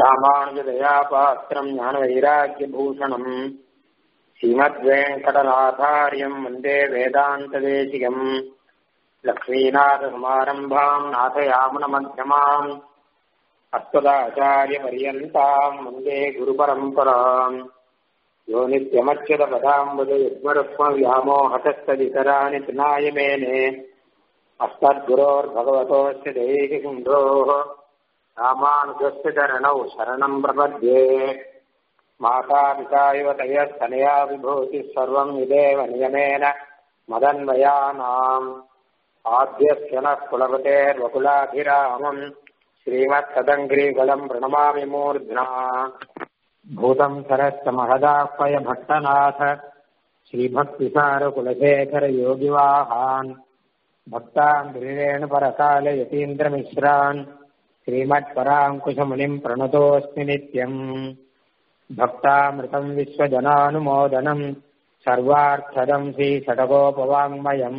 ராமானுஜதயாபாத்திரம் ஞானவைராக்கியபூஷணம் ஸ்ரீமத்வேங்கடநாதாரியம் வந்தே வேதாந்ததேசிகம் லக்ஷ்மீநாதசமாரம்பாம் நாதயாமுனமध्यமாம் அஸ்மதாச்சாரியபரியந்தாம் வந்தே குருபரம்பராம் யோ நித்யமच्युतपदाम्बुज युग्मरुक्मव्यामोहतस्तदितराणि पिनायमेने अस्मद्गुरोर्भगवतोऽस्य दैहिकुण्डोः रामानुजस्य चरणौ शरणम् प्रपद्ये मातापिता इव तयस्तनया विभूतिः सर्वम् विदेव नियमेन मदन्वयानाम् आद्यस्य नः कुलपतेर्वकुलाभिरामम् श्रीमत्तदङ्ग्रीगलम् प्रणमामि मूर्ध्ना भूतम् सरश्च महदाह्वय भट्टनाथ श्रीभक्तिसारकुलशेखर योगिवाहान् भक्तान् परकाल यतीन्द्रमिश्रान् श्रीमत्पराङ्कुशमुनिम् प्रणतोऽस्मि नित्यम् भक्तामृतम् विश्वजनानुमोदनम् सर्वार्थदम् श्रीषडगोपवाङ्मयम्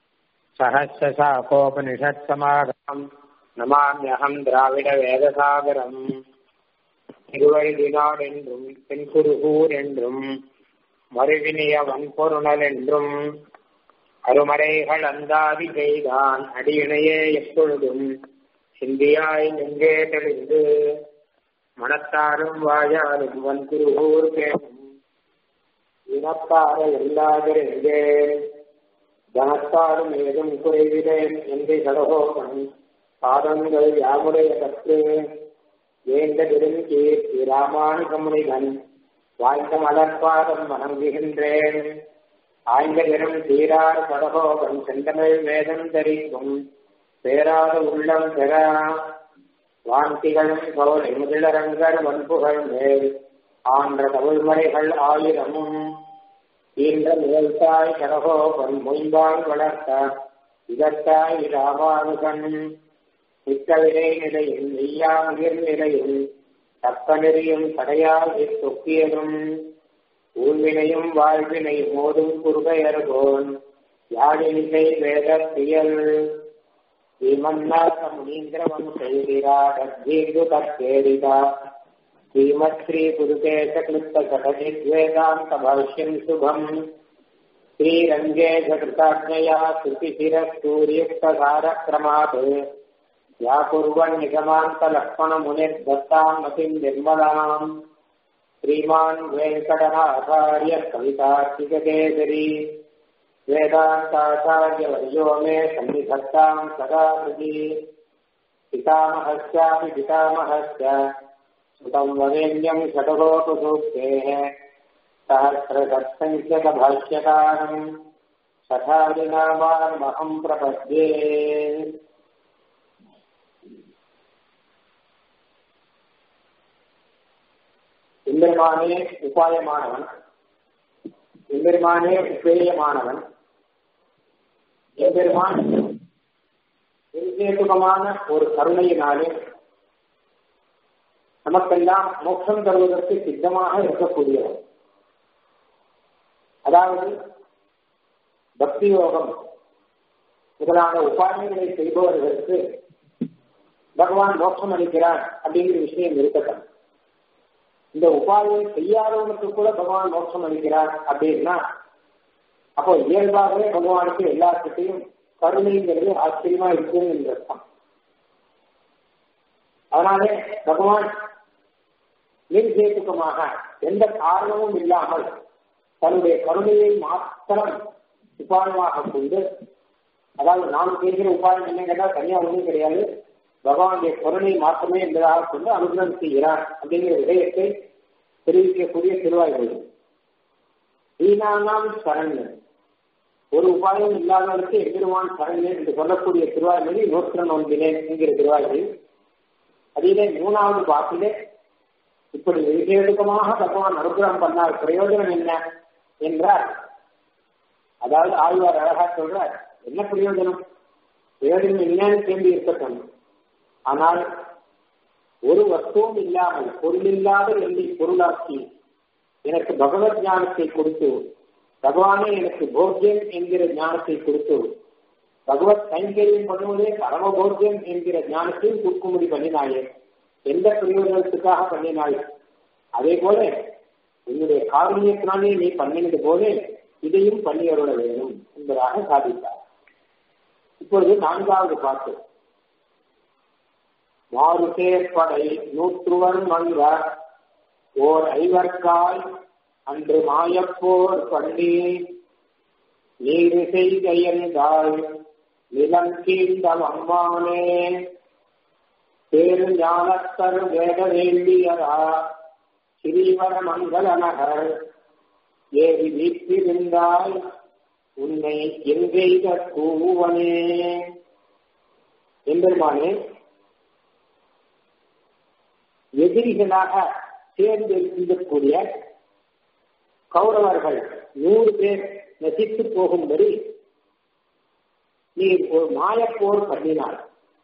सहस्रशाकोपनिषत्समागमम् नमाम्यहम् द्राविडवेदसागरम् திருவழுதினாள் என்றும் தென்குருகூர் என்றும் மறுவினிய வன்பொருணல் என்றும் அருமறைகள் அந்தாதி செய்தான் அடியினையே எப்பொழுதும் சிந்தியாய் நெஞ்சே தெளிந்து மனத்தாரும் வாயாலும் வன்குருகூர் கேளும் இனத்தார எல்லாதிருந்தேன் தனத்தாரும் ஏதும் குறைவிலேன் என்று கடகோபன் பாதங்கள் யாமுடைய கற்று வேண்ட பெருங்கீர்த்தி ராமானுகமுனிகன் வாய்ந்த மலர்பாதம் வணங்குகின்றேன் ஆய்ந்த பெரும் தீரார் படகோபன் செந்தமிழ் வேதம் தரிக்கும் பேராத உள்ளம் பெற வாந்திகளும் கவலை முதலரங்கர் வன்புகள் மேல் ஆன்ற தமிழ்மறைகள் ஆயிரமும் ஈன்ற நிகழ்த்தாய் கடகோபன் மொய்பால் வளர்த்த இதற்காய் ராமானுகன் மிக்கவிலை நிலையில் மெய்யாமுயிர் நிலையில் தப்ப நெறியும் தடையாகி தொக்கியதும் ஊழ்வினையும் வாழ்வினை மோதும் குறுகையர்கோன் யாழினிசை வேத பியல் ஸ்ரீமன்னாத முனீந்திரவம் செய்கிறாதீர்கு தற்கேரிதா ஸ்ரீமத் ஸ்ரீ குருகேச கிருத்த கடஜித்வேதாந்த பவிஷ்யம் சுபம் ஸ்ரீரங்கே ஜகிருதாஜயா ஸ்ருதிசிரஸ்தூரியுக்தகாரக்ரமாத் या कुर्वन् निगमान्तलक्ष्मणमुनिर्दत्ताम् मतिम् निर्मलाम् श्रीमान् वेङ्कटनाचार्य कवितार्किककेसरी वेदान्ताचार्यवर्यो मे सन्निधत्ताम् सदा सति पितामहस्यापि पितामहस्य सुतम् वरेण्यम् षडगोपसूक्तेः सहस्रसत्सङ्ख्यकभाष्यकारम् शठादिनामान्महम् प्रपद्ये எம்பெருமானே உபாயமானவன் எம்பெருமானே உபேயமானவன் எம்பெருமான் விசேஷமான ஒரு கருணையினாலே நமக்கெல்லாம் மோட்சம் தருவதற்கு சித்தமாக இருக்கக்கூடியவன் அதாவது பக்தி யோகம் முதலான உபாயங்களை செய்பவர்களுக்கு பகவான் மோட்சம் அளிக்கிறார் அப்படிங்கிற விஷயம் இருக்கட்டும் இந்த உபாயம் செய்யாதவனுக்கு கூட பகவான் மோட்சம் அளிக்கிறார் அப்படின்னா அப்போ இயல்பாகவே பகவானுக்கு எல்லாத்துட்டையும் கருணைங்கிறது ஆச்சரியமா இருக்கும் என்று அர்த்தம் அதனாலே பகவான் நிர்ஜேதுக்கமாக எந்த காரணமும் இல்லாமல் தன்னுடைய கருணையை மாத்திரம் உபாயமாக கொண்டு அதாவது நாம் செய்கிற உபாயம் என்ன கேட்டால் தனியா ஒன்றும் கிடையாது பகவானுடைய கருணை மாற்றமே என்பதாக கொண்டு அனுகிரகம் செய்கிறார் அப்படிங்கிற விடயத்தை தெரிவிக்கக்கூடிய திருவாய்மொழி வீணானாம் சரண்யன் ஒரு உபாயம் இல்லாதவருக்கு எம்பெருமான் சரண்யன் என்று சொல்லக்கூடிய திருவாய்மொழி நூற்று ஒன்றினேன் என்கிற திருவாய்மொழி அதிலே மூணாவது பாட்டிலே இப்படி விசேஷமாக பகவான் அனுகிரகம் பண்ணால் பிரயோஜனம் என்ன என்றால் அதாவது ஆழ்வார் அழகா சொல்றார் என்ன பிரயோஜனம் பிரயோஜனம் என்னன்னு தேம்பி இருக்கட்டும் ஆனால் ஒரு வஸ்துவும் இல்லாமல் பொருளில்லாத என்னை பொருளாக்கி எனக்கு பகவத் ஞானத்தை கொடுத்து பகவானே எனக்கு போக்கியம் என்கிற ஞானத்தை கொடுத்து பகவத் கைங்கரியம் பண்ணுவதே பரமபோக்கியம் என்கிற ஞானத்தையும் கொடுக்கும்படி பண்ணினாயே எந்த பிரயோஜனத்துக்காக பண்ணினாய் அதே போல உன்னுடைய காரணியத்தினாலே நீ பண்ணினது போல இதையும் பண்ணி அருள வேண்டும் என்பதாக சாதித்தார் இப்பொழுது நான்காவது பாட்டு மாறுசேற்படை நூற்றுவர் மங்க ஓர் ஐவர்காய் அன்று மாயப்போர் பண்ணி நீரு செய்கையந்தாய் நிலம் கீழ்ந்த அம்மானே பேரு ஞானத்தர் வேத வேண்டியரா ஸ்ரீவர மங்கள நகர் ஏறி வீட்டிருந்தாய் உன்னை எங்கெய்த கூவனே எம்பெருமானே எதிரிகளாக சேர்ந்து இருக்கக்கூடிய கௌரவர்கள் நூறு பேர் நசித்து போகும்படி நீ ஒரு மாயப்போர் பண்ணினார்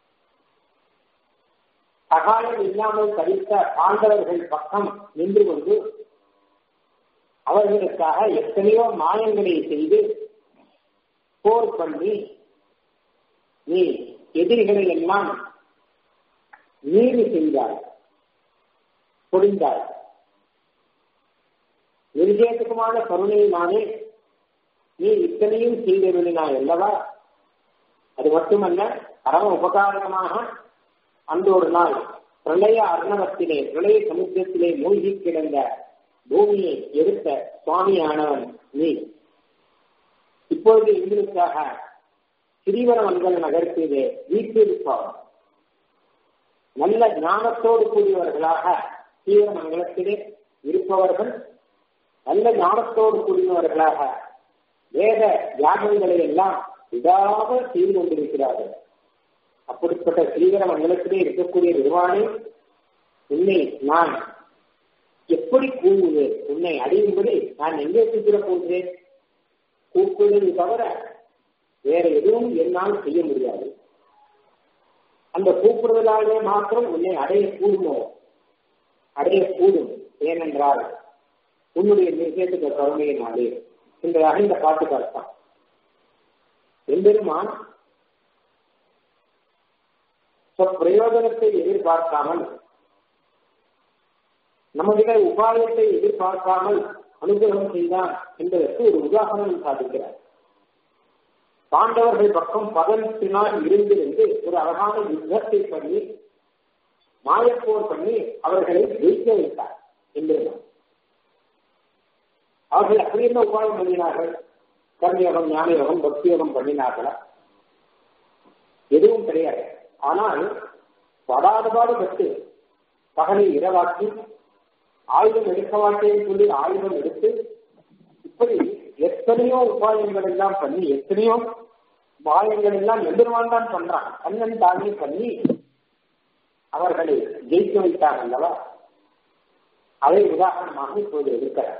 சகாயம் இல்லாமல் தரித்த பாண்டவர்கள் பக்கம் நின்று கொண்டு அவர்களுக்காக எத்தனையோ மாயங்களை செய்து போர் பண்ணி நீ எதிரிகளை எல்லாம் நீதி செய்தாய் பொழிந்தாய் நிர்ஜேதகமான கருணையினாலே நீ இத்தனையும் செய்தருளினாய் அல்லவா அது மட்டுமல்ல பரம உபகாரமாக அந்த ஒரு நாள் பிரளய அர்ணவத்திலே பிரளய சமுத்திரத்திலே மூழ்கி கிடந்த பூமியை எடுத்த சுவாமியானவன் நீ இப்பொழுது எங்களுக்காக சிறிவர மங்கல நகரத்திலே வீட்டிருப்பவர் நல்ல ஞானத்தோடு கூடியவர்களாக தீவிர மங்கலத்திலே இருப்பவர்கள் நல்ல ஞானத்தோடு கூடியவர்களாக வேத யாகங்களை எல்லாம் விடாக செய்து கொண்டிருக்கிறார்கள் அப்படிப்பட்ட ஸ்ரீகர மண்டலத்திலே இருக்கக்கூடிய நிர்வாணி உன்னை நான் எப்படி கூவுவேன் உன்னை அடையும்படி நான் எங்கே கூப்பிட போகிறேன் கூப்பிடுவது தவிர வேற எதுவும் என்னால் செய்ய முடியாது அந்த கூப்பிடுவதாலே மாத்திரம் உன்னை அடைய கூடுமோ அடையக்கூடும் ஏனென்றால் உன்னுடைய நிர்ணயத்துக்கு கருணையினாலே என்பதாக இந்த பாட்டுக்கு அர்த்தம் எம்பெருமான் பிரயோஜனத்தை எதிர்பார்க்காமல் நம்மகிட்ட உபாயத்தை எதிர்பார்க்காமல் அனுகிரகம் செய்தான் என்பதற்கு ஒரு உதாரணம் சாதிக்கிறார் பாண்டவர்கள் பக்கம் பதனத்தினால் இருந்திருந்து ஒரு அழகான யுத்தத்தை பண்ணி மாயப்போர் பண்ணி அவர்களை ஜெயிக்க வைத்தார் எம்பெருமான் அவர்கள் அப்படி என்ன உபாயம் பண்ணினார்கள் கர்மயோகம் ஞானயோகம் பக்தியோகம் பண்ணினார்களா எதுவும் கிடையாது ஆனால் படாதபாடு பட்டு பகலை இரவாக்கி ஆயுதம் எடுக்க மாட்டேன்னு சொல்லி ஆயுதம் எடுத்து இப்படி எத்தனையோ உபாயங்கள் எல்லாம் பண்ணி எத்தனையோ உபாயங்கள் எல்லாம் எதிர்வான் தான் பண்றான் கண்ணன் தாண்டி பண்ணி அவர்களை ஜெயிக்க வைத்தார் அல்லவா அதை உதாரணமாக இப்போது இருக்கிறார்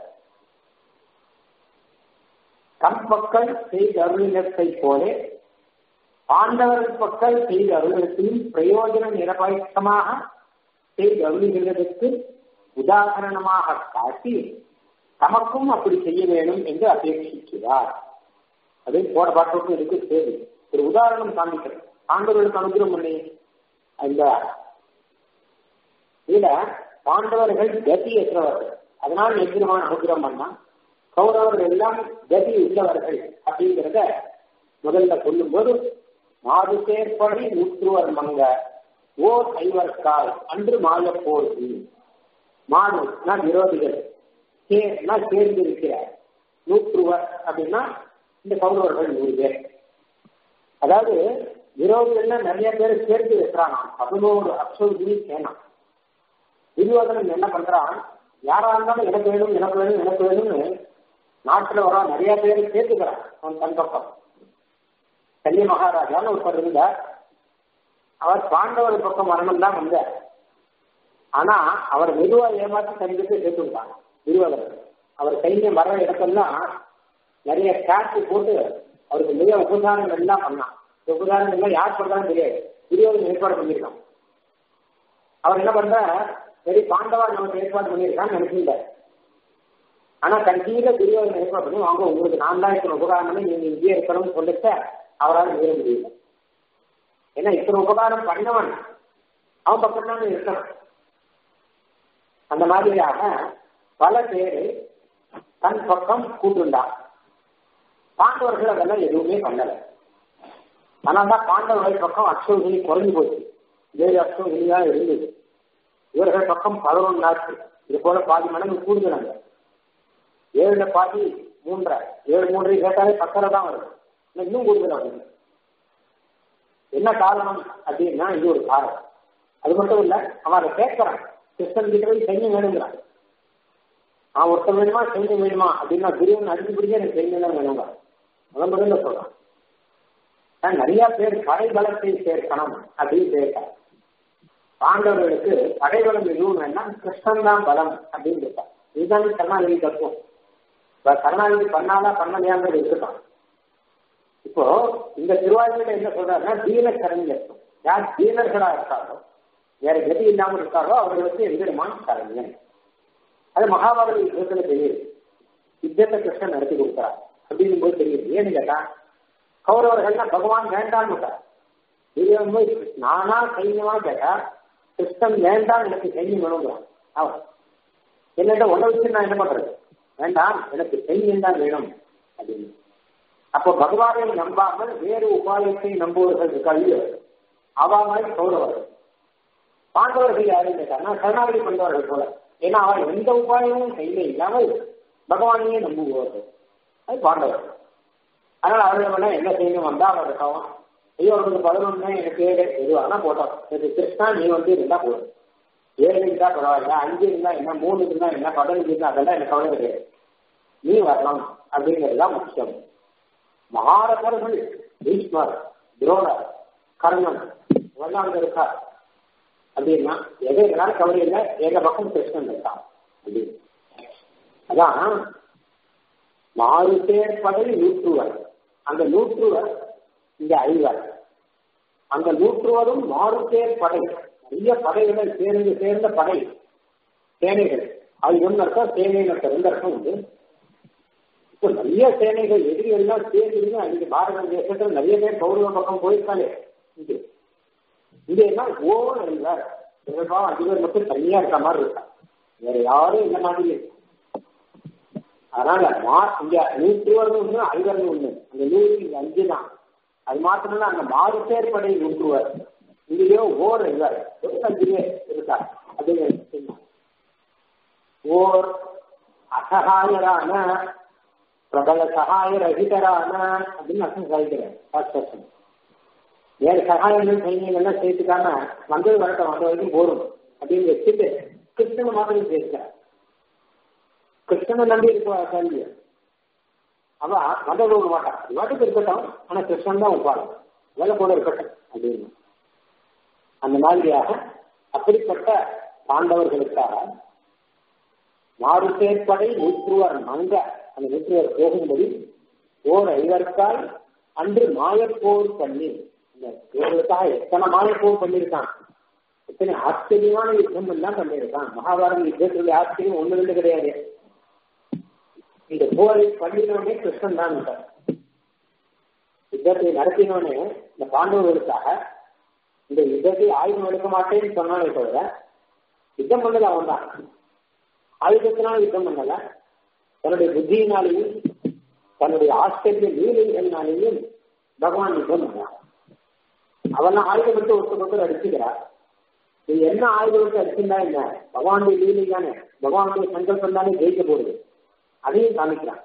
தம் பக்கம் செய்த அருளினத்தை போலே பாண்டவர்கள் பக்கம் செய்த அருளத்திலும் பிரயோஜன நிரபயக்கமாக செய்த அருளுகிறதுக்கு உதாரணமாக காட்டி தமக்கும் அப்படி செய்ய வேண்டும் என்று அபேட்சிக்கிறார் அது போட பாட்டுக்கு இருக்கு தேவை ஒரு உதாரணம் காண்பிக்கிறேன் பாண்டவர்களுக்கு அனுகிரம் பண்ணி இந்த இதுல பாண்டவர்கள் கதி ஏற்றவர்கள் அதனால் எந்திரமான அனுகிரம் பண்ணா கௌரவர்கள் எல்லாம் கதி உள்ளவர்கள் அப்படிங்கிறத முதல்ல சொல்லும் போது மாது சேர்ப்படி நூற்றுவர் மங்க ஓர் ஐவர்கால் அன்று மாய போர் மாடு நான் விரோதிகள் சேர்னா சேர்ந்து இருக்கிறார் நூற்றுவர் அப்படின்னா இந்த கௌரவர்கள் நூறு பேர் அதாவது விரோதிகள்னா நிறைய பேர் சேர்த்து வைக்கிறான் பதினோரு அப்சோதி சேனம் துரியோதனன் என்ன பண்றான் யாரா இருந்தாலும் எனக்கு வேணும் எனக்கு வேணும் எனக்கு வேணும்னு நாட்டுல வர நிறைய பேர் சேர்த்துக்கிறான் அவன் தன் பக்கம் கல்ய மகாராஜான்னு ஒருத்தர் இருந்தார் அவர் பாண்டவர் பக்கம் வரணும் தான் வந்தார் ஆனா அவர் மெதுவா ஏமாற்றி தனிக்கு சேர்த்து விட்டாங்க துரியோதனன் அவர் சைன்யம் வர்ற இடத்தெல்லாம் நிறைய காட்சி போட்டு அவருக்கு நிறைய உபதாரங்கள் எல்லாம் பண்ணான் உபதாரங்கள் எல்லாம் யார் பண்றான்னு தெரியாது துரியோதனன் ஏற்பாடு பண்ணியிருக்கான் அவர் என்ன பண்ற சரி பாண்டவா நமக்கு ஏற்பாடு பண்ணியிருக்கான்னு நினைச்சிருந்தார் ஆனா கடைசியில துரியோதனை ஏற்பாடு பண்ணி வாங்க உங்களுக்கு நான் தான் இத்தனை உபகாரம் பண்ணி நீங்க இங்கே இருக்கணும்னு சொல்லிட்டு அவரால் மீற முடியல ஏன்னா இத்தனை உபகாரம் பண்ணவன் அவன் பக்கம் தான் இருக்கணும் அந்த மாதிரியாக பல பேரு தன் பக்கம் கூட்டுண்டான் பாண்டவர்கள் அதெல்லாம் எதுவுமே பண்ணல அதனால்தான் பாண்டவர்கள் பக்கம் அக்ஷோகினி குறைஞ்சு போச்சு ஏழு அக்ஷோகினி தான் இருந்தது இவர்கள் பக்கம் பதினொன்று நாட்கள் இது போல பாதி மடங்கு கூடுதலாங்க ஏழுல பாதி மூன்றரை ஏழு மூன்றை கேட்டாலே பக்கரை தான் வரும் இன்னும் கூடுதலாக என்ன காரணம் அப்படின்னா இது ஒரு காரணம் அது மட்டும் இல்ல அவன் அதை கேட்கறான் கிருஷ்ணன் கிட்ட போய் சைன்யம் வேணுங்கிறான் அவன் ஒருத்தன் வேணுமா சைன்யம் வேணுமா அப்படின்னா குருவன் அடிச்சு பிடிக்க எனக்கு சைன்யம் தான் வேணுங்க முதல் முதல்ல சொல்றான் நிறைய பேர் படை பலத்தை சேர்க்கணும் அப்படின்னு கேட்டார் பாண்டவர்களுக்கு படை பலம் எதுவும் வேண்டாம் கிருஷ்ணன் தான் பலம் அப்படின்னு கேட்டார் இதுதான் கருணாநிதி தத்துவம் கருணாநிதி பண்ணாலா பண்ணலையாங்கிறது இருக்கட்டும் இப்போ இந்த திருவாரூரில் என்ன சொல்றாருன்னா தீன கரண்யர் யார் தீனர்களா இருக்காரோ வேற கதி இல்லாமல் இருக்காரோ அவர்களுக்கு எந்திரமான் கரண்யன் அது மகாபாரத யுத்தத்துல தெரியுது யுத்தத்தை கிருஷ்ணன் நடத்தி கொடுக்குறார் அப்படின்னு போது தெரியுது ஏன்னு கேட்டா கௌரவர்கள்னா பகவான் வேண்டான்னு இது வந்து நானா சைன்யமா கேட்டா கிருஷ்ணன் வேண்டாம் எனக்கு சைன்யம் வேணுங்கிறான் அவன் என்னட்ட உன்னை வச்சு நான் என்ன பண்றது வேண்டாம் எனக்கு சைன்யம் தான் வேணும் அப்படின்னு அப்போ பகவானை நம்பாமல் வேறு உபாயத்தை நம்புவர்கள் இருக்காங்க அவா மாதிரி கௌரவர்கள் பாண்டவர்கள் யாரும் கேட்டாங்கன்னா கருணாநிதி பண்பவர்கள் போல ஏன்னா அவன் எந்த உபாயமும் செய்ய இல்லாமல் பகவானையே நம்புவார்கள் அது பாண்டவர்கள் அதனால அவர்கள் என்ன செய்யணும் வந்தா அவர் இருக்காவும் ஐயோ அவருக்கு பதினொன்னு எனக்கு ஏழு எதுவானா போட்டோம் எனக்கு கிருஷ்ணா நீ வந்து இருந்தா போதும் ஏழு இருந்தா பரவாயில்ல அஞ்சு இருந்தா என்ன மூணு இருந்தா என்ன பதினஞ்சு இருந்தா அதெல்லாம் எனக்கு கவலை கிடையாது நீ வரலாம் அப்படிங்கிறது தான் முக்கியம் மகாரதர்கள் பீஷ்மர் துரோணர் கர்ணன் இவெல்லாம் அங்க இருக்கா அப்படின்னா எதை எதனால கவலை இல்லை எங்க பக்கம் கிருஷ்ணன் இருக்கான் அப்படின்னு அதான் மாறு பேர் படை நூற்றுவர் அந்த நூற்றுவர் இங்க ஐவர் அந்த நூற்றுவரும் மாறு பேர் படை நிறைய படைகளை சேர்ந்து சேர்ந்த படை சேனைகள் அது ஒன்று அர்த்தம் சேனைன்னு அர்த்தம் ரெண்டு அர்த்தம் உண்டு இப்போ நிறைய சேனைகள் எதிரி எல்லாம் சேர்ந்து அன்னைக்கு பாரத தேசத்துல நிறைய பேர் கௌரவ பக்கம் போயிருக்காங்க இங்கே இங்க எல்லாம் ஓவர் இல்லை இவர்கள் அஞ்சு பேர் மட்டும் தனியா இருக்க மாதிரி இருக்கா வேற யாரும் இந்த மாதிரி இருக்கு அதனால மா இங்க நூற்றி ஒன்று ஐவர்னு ஒண்ணு அந்த நூறு இங்க அஞ்சு தான் அது மாத்திரம் அந்த மாறு பேர் படை நூற்றுவர் இங்கேயோ ஓர் இருக்காரு ஒரு அஞ்சு பேர் இருக்கா அப்படிங்கிற ஓர் அசகாயரான பிரபல சகாய ரகிதரான அப்படின்னு அர்த்தம் சாதிக்கிறேன் ஃபர்ஸ்ட் பர்சன் வேற சகாயங்கள் சைன்யங்கள்லாம் சேர்த்துக்காம வந்தது வரட்டும் வந்த வரைக்கும் போதும் அப்படின்னு வச்சுட்டு கிருஷ்ணனை மாதிரி பேசுகிறார் கிருஷ்ணனை நம்பி இருப்பா கேள்வி அவ வந்த விட மாட்டான் வாட்டுக்கு இருக்கட்டும் ஆனா கிருஷ்ணன் தான் உட்காரும் வேலை கூட இருக்கட்டும் அப்படின்னு அந்த மாதிரியாக அப்படிப்பட்ட பாண்டவர்களுக்காக மாறு சேர்ப்படை நூற்றுவர் மங்க அந்த நூற்றுவர் போகும்படி ஓர் ஐவருக்கால் அன்று மாயப்போர் பண்ணி இந்த இவர்களுக்காக எத்தனை மாயப்போர் பண்ணியிருக்கான் எத்தனை ஆச்சரியமான யுத்தம் எல்லாம் பண்ணியிருக்கான் மகாபாரத யுத்தத்துடைய ஆச்சரியம் ஒண்ணு ரெண்டு கிடையாது இந்த போரை பண்ணினோடனே கிருஷ்ணன் தான் யுத்தத்தை நடத்தினோடனே இந்த பாண்டவர்களுக்காக இந்த யுத்தத்தை ஆயுதம் எடுக்க மாட்டேன்னு சொன்னாலே தவிர யுத்தம் பண்ணது அவன் தான் ஆயுதத்தினால யுத்தம் பண்ணல தன்னுடைய புத்தியினாலேயும் தன்னுடைய ஆச்சரிய லீலைகளினாலேயும் பகவான் யுத்தம் பண்ணான் அவெல்லாம் ஆயுதம் விட்டு ஒருத்தர் அடிச்சுக்கிறார் இது என்ன ஆயுதம் விட்டு அடிச்சுட்டா என்ன பகவானுடைய லீலை தானே பகவானுடைய சங்கல்பம் தானே ஜெயிக்க போடுது அதையும் காமிக்கிறான்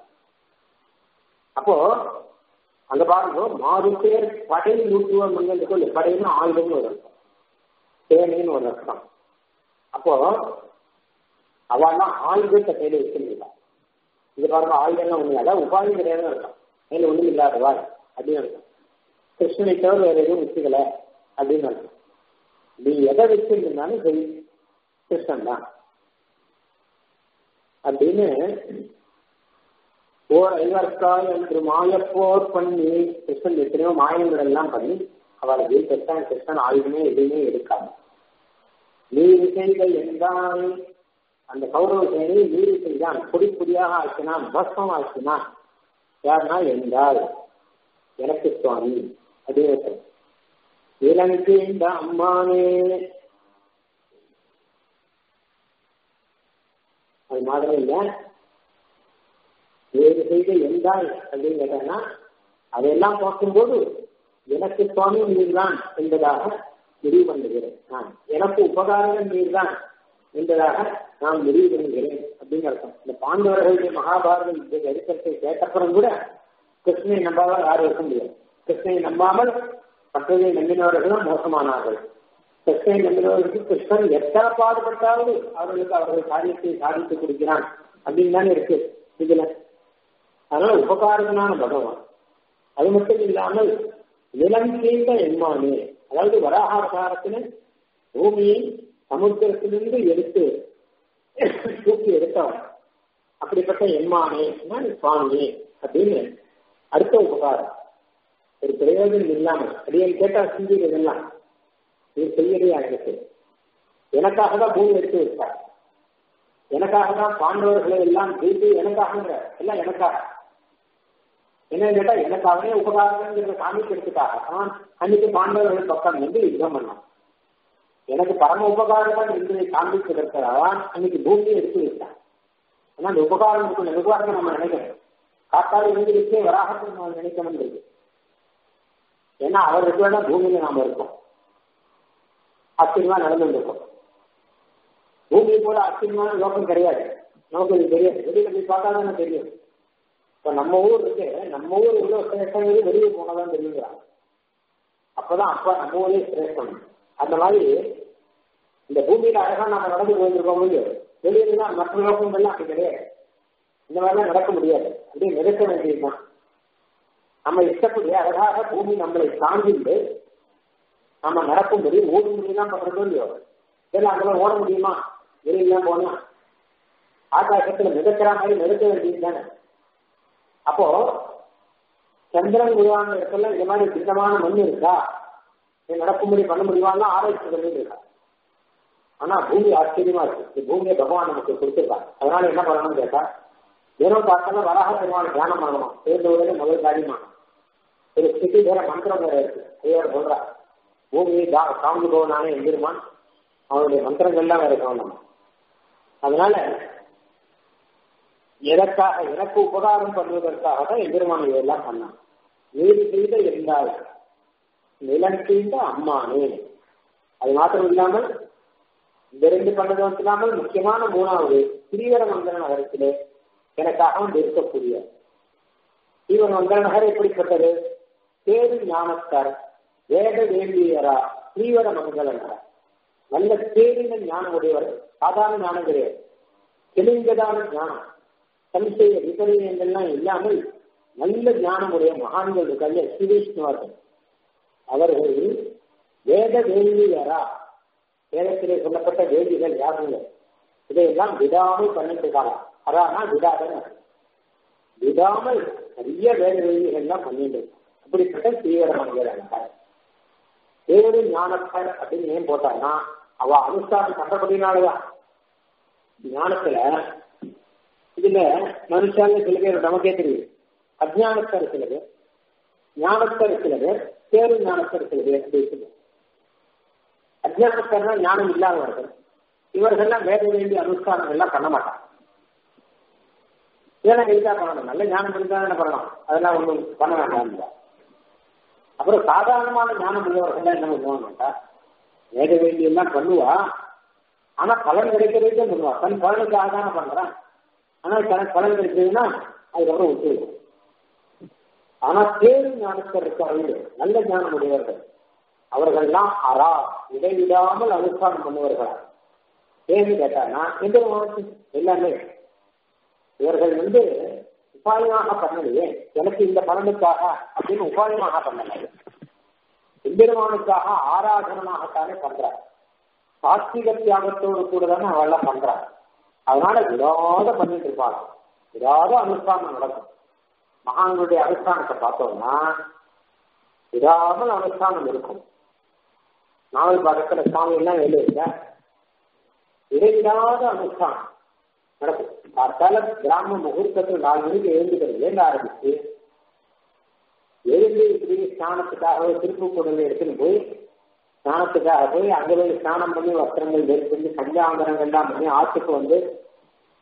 அப்போ அங்க பாருங்க மாறு பேர் படை நூற்றுவர் மங்களுக்கு படைன்னு ஆயுதம்னு ஒரு அர்த்தம் சேனைன்னு ஒரு அர்த்தம் அப்போ அவெல்லாம் ஆயுதத்தை கையில வச்சிருந்தா இது பாருங்க ஆயுதம்லாம் ஒண்ணு அதான் உபாயம் கிடையாது அர்த்தம் கையில ஒண்ணும் இல்லாதவா அப்படின்னு அர்த்தம் கிருஷ்ணனை தவிர வேற எதுவும் வச்சுக்கல அப்படின்னு அர்த்தம் நீ எதை வச்சிருந்தாலும் சரி கிருஷ்ணன் தான் அப்படின்னு போர் ஐவர்காய் என்று மாயப்போர் பண்ணி கிருஷ்ணன் எத்தனையோ மாயங்கள் எல்லாம் பண்ணி அவளை வீட்டத்தான் கிருஷ்ணன் ஆயுதமே எதுவுமே எடுக்காம நீர் செய்த என்றால் அந்த கௌரவ சேனை நீர் செய்தான் பொடி பொடியாக ஆக்கினான் பஸ்மம் ஆக்கினான் யாருன்னா என்றால் எனக்கு சுவாமி அதே இலங்கை இந்த அம்மானே அது மாதிரி இல்லை வேறு செய்த எந்தாய் அப்படின்னு கேட்டா அதையெல்லாம் பார்க்கும்போது எனக்கு சுவாமி நீர்தான் என்பதாக முடிவு பண்ணுகிறேன் நான் எனக்கு உபகாரங்கள் நீர்தான் என்பதாக நான் முடிவு பண்ணுகிறேன் அப்படின்னு அர்த்தம் இந்த பாண்டவர்களுடைய மகாபாரதம் இந்த சரித்திரத்தை கேட்டப்புறம் கூட கிருஷ்ணனை நம்பாமல் யாரும் இருக்க முடியாது கிருஷ்ணனை நம்பாமல் மற்றதை நம்பினவர்களும் மோசமானார்கள் கிருஷ்ணனை நம்பினவர்களுக்கு கிருஷ்ணன் எத்தனை பாடுபட்டாலும் அவர்களுக்கு அவர்கள் காரியத்தை சாதித்து கொடுக்கிறான் அப்படின்னு தானே இருக்கு இதுல அதனால உபகாரகனான பகவான் அது மட்டும் இல்லாமல் நிலம் செய்த எம்மானே அதாவது வராகாரத்தின பூமியை சமுத்திரத்திலிருந்து எடுத்து தூக்கி எடுத்தவன் அப்படிப்பட்ட எம்மானே சுவாமியே அப்படின்னு அடுத்த உபகாரம் ஒரு பிரயோஜனம் இல்லாம அடியன் கேட்டா சிந்திக்கிறதெல்லாம் இது செய்யறதே எனக்கு எனக்காக தான் பூமி எடுத்து வச்சார் எனக்காக தான் பாண்டவர்களை எல்லாம் ஜெயித்து எனக்காக எல்லாம் எனக்காக என்ன கேட்டா எனக்காகவே உபகாரங்கிற காமிக்கிறதுக்காக தான் அன்னைக்கு பாண்டவர்கள் பக்கம் வந்து யுத்தம் பண்ணான் எனக்கு பரம உபகாரம் என்பதை காண்பிப்பதற்காக தான் அன்னைக்கு பூமியை எடுத்து வச்சான் ஆனா அந்த உபகாரம் இருக்கும் உபகாரத்தை நம்ம நினைக்கிறோம் காத்தாடி எழுந்திரிச்சே வராகத்தை நம்ம நினைக்கணும் இருக்கு ஏன்னா அவருக்கு வேணா பூமியில நாம இருக்கோம் ஆச்சரியமா நடந்துருக்கோம் பூமியை போல ஆச்சரியமான லோகம் கிடையாது நமக்கு இது தெரியாது வெளியில போய் பார்த்தா தானே தெரியும் இப்ப நம்ம ஊர் இருக்கு நம்ம ஊர் இவ்வளவு சிரேஷ்டம் வெளியே போனதான் தெரியுங்கிறாங்க அப்பதான் அப்ப நம்ம ஊரே சிரேஷ்டம் அந்த மாதிரி இந்த பூமியில அழகா நம்ம நடந்து போயிருக்கோம் வெளியில மற்ற லோகங்கள்லாம் அப்படி கிடையாது இந்த மாதிரிலாம் நடக்க முடியாது அப்படியே நிறுத்த வேண்டியதுதான் நம்ம இஷ்டப்படி அழகாக பூமி நம்மளை தாங்கிட்டு நம்ம நடக்கும்படி ஓட முடியுதான் பண்றதோ இல்லையோ இதெல்லாம் அங்கெல்லாம் ஓட முடியுமா வெளியெல்லாம் போனா ஆகாசத்துல மிதக்கிற மாதிரி நிறுத்த வேண்டியது தானே அப்போ சந்திரன் உருவான இடத்துல இந்த மாதிரி திட்டமான மண் இருக்கா நடக்கும்படி பண்ண முடியுமான்னா ஆராய்ச்சி பண்ணி இருக்கா ஆனா பூமி ஆச்சரியமா இருக்கு இந்த பூமியை பகவான் நமக்கு கொடுத்துருக்காங்க அதனால என்ன பண்ணணும்னு கேட்டா தினம் பார்த்தாலும் வராக பெருமான தியானம் பண்ணணும் சேர்ந்தவுடனே முதல் காரியமா ஒரு ஸ்திதி வேற மந்திரம் வேற இருக்கு ஐயர் சொல்றா பூமியை காந்து போவனானே எந்திருமான் அவனுடைய மந்திரங்கள்லாம் வேற கவனம் அதனால எதற்காக எனக்கு உபகாரம் பண்ணுவதற்காக தான் எதிர்மான இதெல்லாம் பண்ணான் நீதி செய்த இருந்தால் நிலம் செய்த அம்மானே அது மாத்திரம் இல்லாமல் இந்த ரெண்டு பண்ணது மட்டும் இல்லாமல் முக்கியமான மூணாவது ஸ்ரீவர மந்திர நகரத்திலே எனக்காக வந்து இருக்கக்கூடிய ஸ்ரீவர மந்திர நகர் எப்படிப்பட்டது பேரு ஞானஸ்தர் வேத வேண்டியரா ஸ்ரீவர மங்களனார் நல்ல தேடின ஞானம் உடையவர் சாதாரண ஞானம் கிடையாது தெளிந்ததான ஞானம் சம்சய விபரீதங்கள்லாம் இல்லாமல் நல்ல ஞானமுடைய மகான்கள் இருக்காங்க ஸ்ரீவைஷ்ணவர்கள் அவர்கள் வேத வேண்டியரா வேதத்திலே சொல்லப்பட்ட வேண்டிகள் யாருங்க இதையெல்லாம் விடாமல் பண்ணிட்டு இருக்காங்க அதானா விடாதன் விடாமல் நிறைய வேத வேண்டிகள்லாம் பண்ணிட்டு அப்படிப்பட்ட தீவிரமானவர்கள் வேறு ஞானத்தர் அப்படின்னு ஏன் போட்டாங்கன்னா அவ அனுஷ்டானம் பண்றபடினாலதான் ஞானத்துல இதுல மனுஷாங்க சில பேர் நமக்கே தெரியும் அஜானத்தர் சில பேர் ஞானத்தர் சில பேர் பேரு ஞானத்தர் சில பேர் அப்படின்னு அஜானத்தர்னா ஞானம் இல்லாதவர்கள் இவர்கள்லாம் வேத வேண்டிய அனுஷ்டானங்கள் எல்லாம் பண்ண மாட்டாங்க இதெல்லாம் எதுக்காக பண்ணணும் நல்ல ஞானம் இருந்தால் என்ன பண்ணலாம் அதெல்லாம் ஒன்றும் பண்ண வேண்டாம் அப்புறம் சாதாரணமான ஞானம் உள்ளவர்கள் என்ன பண்ணுவாங்கட்டா வேத வேண்டியெல்லாம் பண்ணுவா ஆனா பலன் கிடைக்கிறதே பண்ணுவா தன் பலனுக்காக தானே பண்றான் ஆனால் தனக்கு பலன் கிடைச்சதுன்னா அதுக்கப்புறம் விட்டுருவோம் ஆனா தேர்வு ஞானத்தர் இருக்காங்க நல்ல ஞானம் உடையவர்கள் அவர்கள்லாம் அரா இடைவிடாமல் அனுஷ்டானம் பண்ணுவார்களா ஏன்னு கேட்டாங்கன்னா எந்த எல்லாமே இவர்கள் வந்து உபாயமாக பண்ணலையே எனக்கு இந்த பலனுக்காக அப்படின்னு உபாயமாக பண்ணல எம்பெருமானுக்காக ஆராதனமாகத்தானே பண்றார் சாத்விக தியாகத்தோடு கூட தானே அவெல்லாம் பண்றாங்க அதனால விடாத பண்ணிட்டு இருப்பாங்க விடாத அனுஷ்டானம் நடக்கும் மகான்களுடைய அனுஷ்டானத்தை பார்த்தோம்னா விடாமல் அனுஷ்டானம் இருக்கும் நாவல் பாகத்துல சுவாமி எல்லாம் எழுதுங்க இடைவிடாத அனுஷ்டானம் நடக்கும் பார்த்தால கிராம முகூர்த்தத்தில் நாலு மணிக்கு எழுந்துக்கிறது ஏந்த ஆரம்பிச்சு எழுந்து இப்படி ஸ்நானத்துக்காக திருப்புக்கூடல எடுத்துன்னு போய் ஸ்நானத்துக்காக போய் அங்கே போய் ஸ்நானம் பண்ணி வஸ்திரங்கள் தரிசித்து சஞ்சாந்தரங்கள்லாம் பண்ணி ஆற்றுக்கு வந்து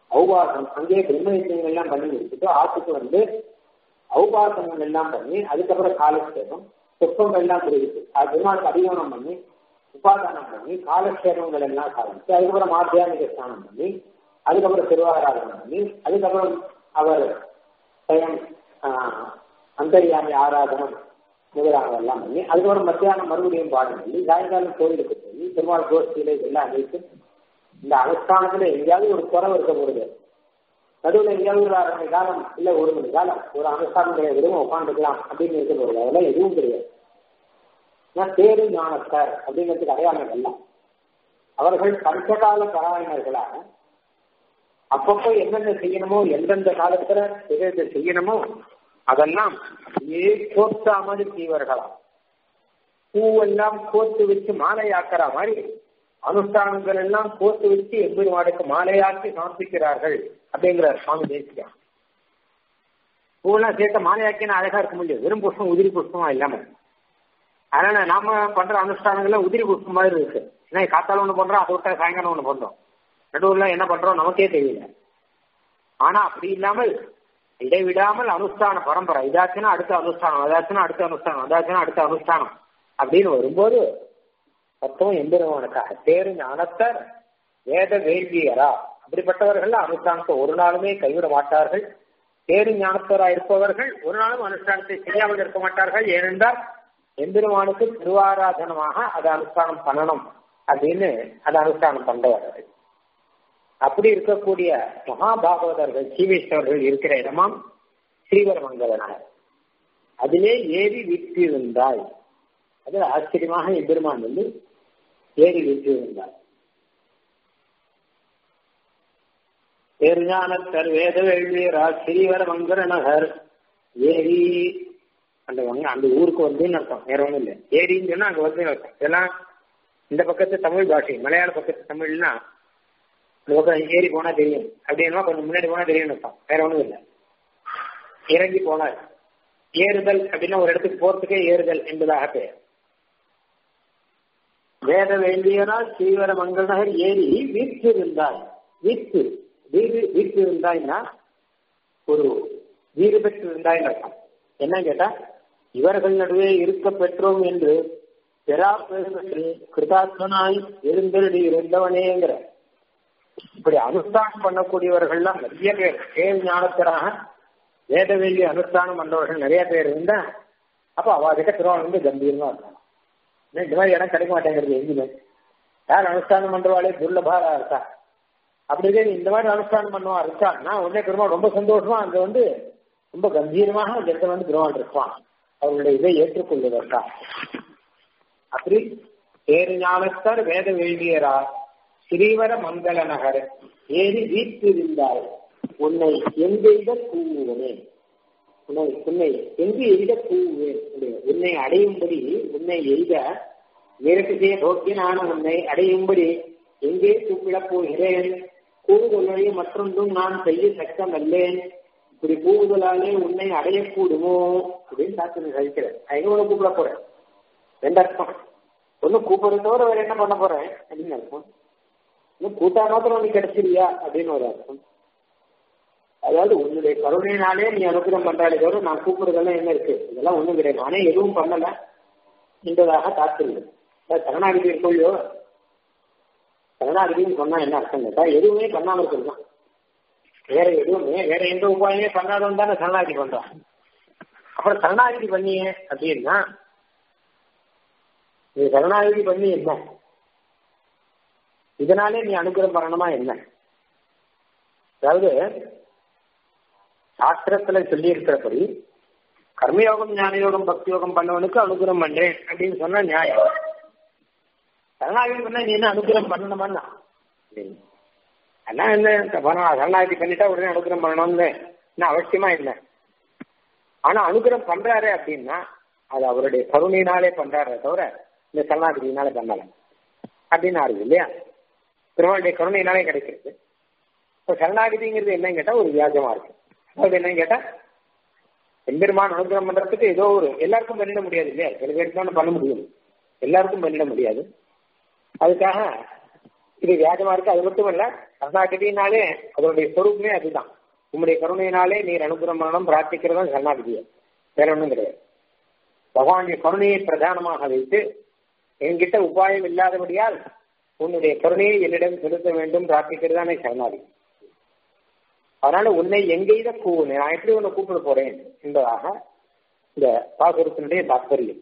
ஔபாசம் அங்கேயே பிரம்மயத்தியங்கள் எல்லாம் பண்ணி முடிச்சுட்டு ஆத்துக்கு வந்து ஔபாசனங்கள் எல்லாம் பண்ணி அதுக்கப்புறம் காலக்ஷேபம் புஷ்பங்கள் எல்லாம் தெரிவித்து அது பெருமாளுக்கு அதிகமனம் பண்ணி உபாதானம் பண்ணி காலக்ஷேபங்கள் எல்லாம் சாதிச்சு அதுக்கப்புறம் ஆத்தியானிக ஸ்நானம் பண்ணி அதுக்கப்புறம் திருவாராதனம் பண்ணி அதுக்கப்புறம் அவர் ஸ்வயம் அந்தரியாமி ஆராதனம் முதலானதெல்லாம் பண்ணி அதுக்கப்புறம் மத்தியானம் மறுபடியும் பாடம் பண்ணி சாயங்காலம் கோயிலுக்கு போய் பெருமாள் கோஷ்டியில இதெல்லாம் அழைத்து இந்த அனுஷ்டானத்துல எங்கேயாவது ஒரு குறவு இருக்க போகுது நடுவில் எங்கேயாவது ஒரு அரை மணி காலம் இல்ல ஒரு மணி காலம் ஒரு அனுஷ்டானம் கிடையாது வெறும் உட்காந்துக்கலாம் அப்படின்னு இருக்க போகுது அதெல்லாம் எதுவும் கிடையாது நான் தேரு ஞானத்தார் அப்படிங்கிறதுக்கு அடையாளம் எல்லாம் அவர்கள் பஞ்சகால பாராயணர்களாக அப்பப்போ என்னென்ன செய்யணுமோ எந்தெந்த காலத்துல எதை செய்யணுமோ அதெல்லாம் அப்படியே கோர்த்தா மாதிரி செய்வார்களாம் பூவெல்லாம் கோர்த்து வச்சு மாலையாக்குற மாதிரி அனுஷ்டானங்கள் எல்லாம் கோர்த்து வச்சு எம்பெருமாடுக்கு மாலையாக்கி சமர்ப்பிக்கிறார்கள் அப்படிங்கிற சுவாமி தேசியம் பூவெல்லாம் சேர்த்த மாலையாக்கினா அழகா இருக்க முடியாது வெறும் புஷ்பம் உதிரி புஷ்பமா இல்லாம அதனால நாம பண்ற அனுஷ்டானங்கள்ல உதிரி புஷ்பம் மாதிரி இருக்கு ஏன்னா காத்தால ஒண்ணு பண்றோம் அதை விட்டா சாயங்காலம் ஒண்ணு பண்றோம் நடுவுல என்ன பண்றோம் நமக்கே தெரியல ஆனா அப்படி இல்லாமல் இடைவிடாமல் அனுஷ்டான பரம்பரை இதாச்சுன்னா அடுத்த அனுஷ்டானம் அதாச்சுன்னா அடுத்த அனுஷ்டானம் அதாச்சுன்னா அடுத்த அனுஷ்டானம் அப்படின்னு வரும்போது மொத்தம் எம்பெருமானுக்காக தேரு ஞானத்தர் வேத வேள்வியரா அப்படிப்பட்டவர்கள் அனுஷ்டானத்தை ஒரு நாளுமே கைவிட மாட்டார்கள் தேரு ஞானத்தராக இருப்பவர்கள் ஒரு நாளும் அனுஷ்டானத்தை செய்யாமல் இருக்க மாட்டார்கள் ஏனென்றால் எம்பெருமானுக்கு திருவாராதனமாக அதை அனுஷ்டானம் பண்ணணும் அப்படின்னு அதை அனுஷ்டானம் பண்றவர்கள் அப்படி இருக்கக்கூடிய மகாபாகவதர்கள் சீவேஸ்வரர்கள் இருக்கிற இடமாம் ஸ்ரீவரமங்கலனார் அதிலே ஏறி வீற்றிருந்தாய் அது ஆச்சரியமாக எம்பெருமான் வந்து ஏறி வீற்றிருந்தார் பெருஞானத்தர் வேத வேள்வியரா ஸ்ரீவர மங்கர நகர் ஏரி அந்த அந்த ஊருக்கு வந்து அர்த்தம் வேற ஒன்றும் இல்லை ஏரின்னு சொன்னா அங்க வந்து அர்த்தம் இதெல்லாம் இந்த பக்கத்து தமிழ் பாஷை மலையாள பக்கத்து தமிழ்னா இந்த பக்கம் ஏறி போனா தெரியும் அப்படின்னா கொஞ்சம் முன்னாடி போனா தெரியும் அர்த்தம் வேற ஒன்றும் இல்லை இறங்கி போனார் ஏறுதல் அப்படின்னா ஒரு இடத்துக்கு போறதுக்கே ஏறுதல் என்பதாக பெயர் வேத வேண்டியனால் ஸ்ரீவர மங்கள் நகர் ஏறி வீட்டு இருந்தாய் வீட்டு வீடு வீட்டு இருந்தாய்னா ஒரு வீடு பெற்று இருந்தாய் அர்த்தம் என்ன கேட்டா இவர்கள் நடுவே இருக்க பெற்றோம் என்று பெறா பெருமென்று கிருதாத்மனாய் எழுந்தருடி இருந்தவனேங்கிற இப்படி அனுஷ்டானம் பண்ணக்கூடியவர்கள்லாம் நிறைய பேர் கேள் ஞானத்தராக வேத வேண்டிய அனுஷ்டானம் பண்றவர்கள் நிறைய பேர் இருந்தா அப்போ அவகிட்ட திருவாரூர் வந்து கம்பீரமா இருக்காங்க இந்த மாதிரி இடம் கிடைக்க மாட்டேங்கிறது எங்குமே யார் அனுஷ்டானம் பண்றவாளே துர்லபாரா இருக்கா அப்படி இருக்கே இந்த மாதிரி அனுஷ்டானம் பண்ணுவா இருக்கான்னா உடனே பெருமாள் ரொம்ப சந்தோஷமா அங்க வந்து ரொம்ப கம்பீரமாக அந்த இடத்துல வந்து பெருமாள் இருப்பான் அவர்களுடைய இதை ஏற்றுக்கொள்வதற்கா அப்படி பேரு ஞானத்தர் வேத வேண்டியரா ஸ்ரீவர மங்கள நகர் ஏறி வீற்றிருந்தார் உன்னை எங்கெய்த கூவுவனே உன்னை உன்னை எங்கு எய்த கூவுவேன் உன்னை அடையும்படி உன்னை எய்த நிரட்டிசே போக்கியனான உன்னை அடையும்படி எங்கே கூப்பிடப் போகிறேன் கூடுதலை மற்றொன்றும் நான் செய்ய சட்டம் அல்லேன் இப்படி கூடுதலாலே உன்னை அடையக்கூடுமோ அப்படின்னு சாத்திரம் கழிக்கிறேன் எங்க உன்னை கூப்பிட போறேன் ரெண்டு அர்த்தம் ஒன்னும் கூப்பிடுறது தவிர வேற என்ன பண்ண போறேன் அப்படின்னு அர்த்தம் இன்னும் கூட்டா மாத்திரம் நீ கிடைச்சிருவியா அப்படின்னு ஒரு அர்த்தம் அதாவது உன்னுடைய கருணையினாலே நீ அனுகிரகம் பண்றாலே தவிர நான் கூப்பிடுறதெல்லாம் என்ன இருக்கு இதெல்லாம் ஒண்ணும் கிடையாது நானே எதுவும் பண்ணல என்பதாக தாத்திருந்தேன் சரணாகிதி இருக்கொள்ளியோ சரணாகிதின்னு சொன்னா என்ன அர்த்தம் கேட்டா எதுவுமே பண்ணாம இருக்கிறது வேற எதுவுமே வேற எந்த உபாயமே பண்ணாதவன் தானே சரணாகிதி பண்றான் அப்புறம் சரணாகிதி பண்ணியே அப்படின்னா நீ சரணாகிதி பண்ணி என்ன இதனாலே நீ அனுகிரகம் பண்ணணுமா என்ன அதாவது சாஸ்திரத்துல சொல்லி இருக்கிறபடி கர்மயோகம் ஞானயோகம் பக்தி யோகம் பண்ணவனுக்கு அனுகிரகம் பண்றேன் அப்படின்னு சொன்னா நியாயம் சரணாகதி பண்ணா நீ என்ன அனுகிரகம் பண்ணணுமா அதான் என்ன பண்ணலாம் சரணாகதி பண்ணிட்டா உடனே அனுகிரகம் பண்ணணும்னு என்ன அவசியமா இல்லை ஆனா அனுகிரகம் பண்றாரு அப்படின்னா அது அவருடைய கருணையினாலே பண்றாரே தவிர இந்த சரணாகதியினால பண்ணல அப்படின்னு ஆறுது இல்லையா திருவாளுடைய கருணையினாலே கிடைக்கிறது இப்போ சரணாகதிங்கிறது என்னன்னு கேட்டா ஒரு வியாஜமா இருக்கு அதாவது என்னன்னு கேட்டா எம்பெருமான் அனுகிரகம் பண்றதுக்கு ஏதோ ஒரு எல்லாருக்கும் பண்ணிட முடியாது இல்லையா சில பேருக்கு தான் பண்ண முடியும் எல்லாருக்கும் பண்ணிட முடியாது அதுக்காக இது வியாஜமா இருக்கு அது மட்டும் இல்ல சரணாகதினாலே அதனுடைய சொரூபமே அதுதான் உம்முடைய கருணையினாலே நீர் அனுகிரகம் பண்ணணும் பிரார்த்திக்கிறதா சரணாகதியை வேற ஒன்றும் கிடையாது பகவானுடைய கருணையை பிரதானமாக வைத்து என்கிட்ட உபாயம் இல்லாதபடியால் உன்னுடைய கருணையை என்னிடம் செலுத்த வேண்டும் பிரார்த்திக்கிறதானே சரணாகதி அதனால உன்னை எங்கெய்த கூவுனே நான் எப்படி உன்னை கூப்பிட போறேன் என்பதாக இந்த பாசுரத்தினுடைய தாற்பயம்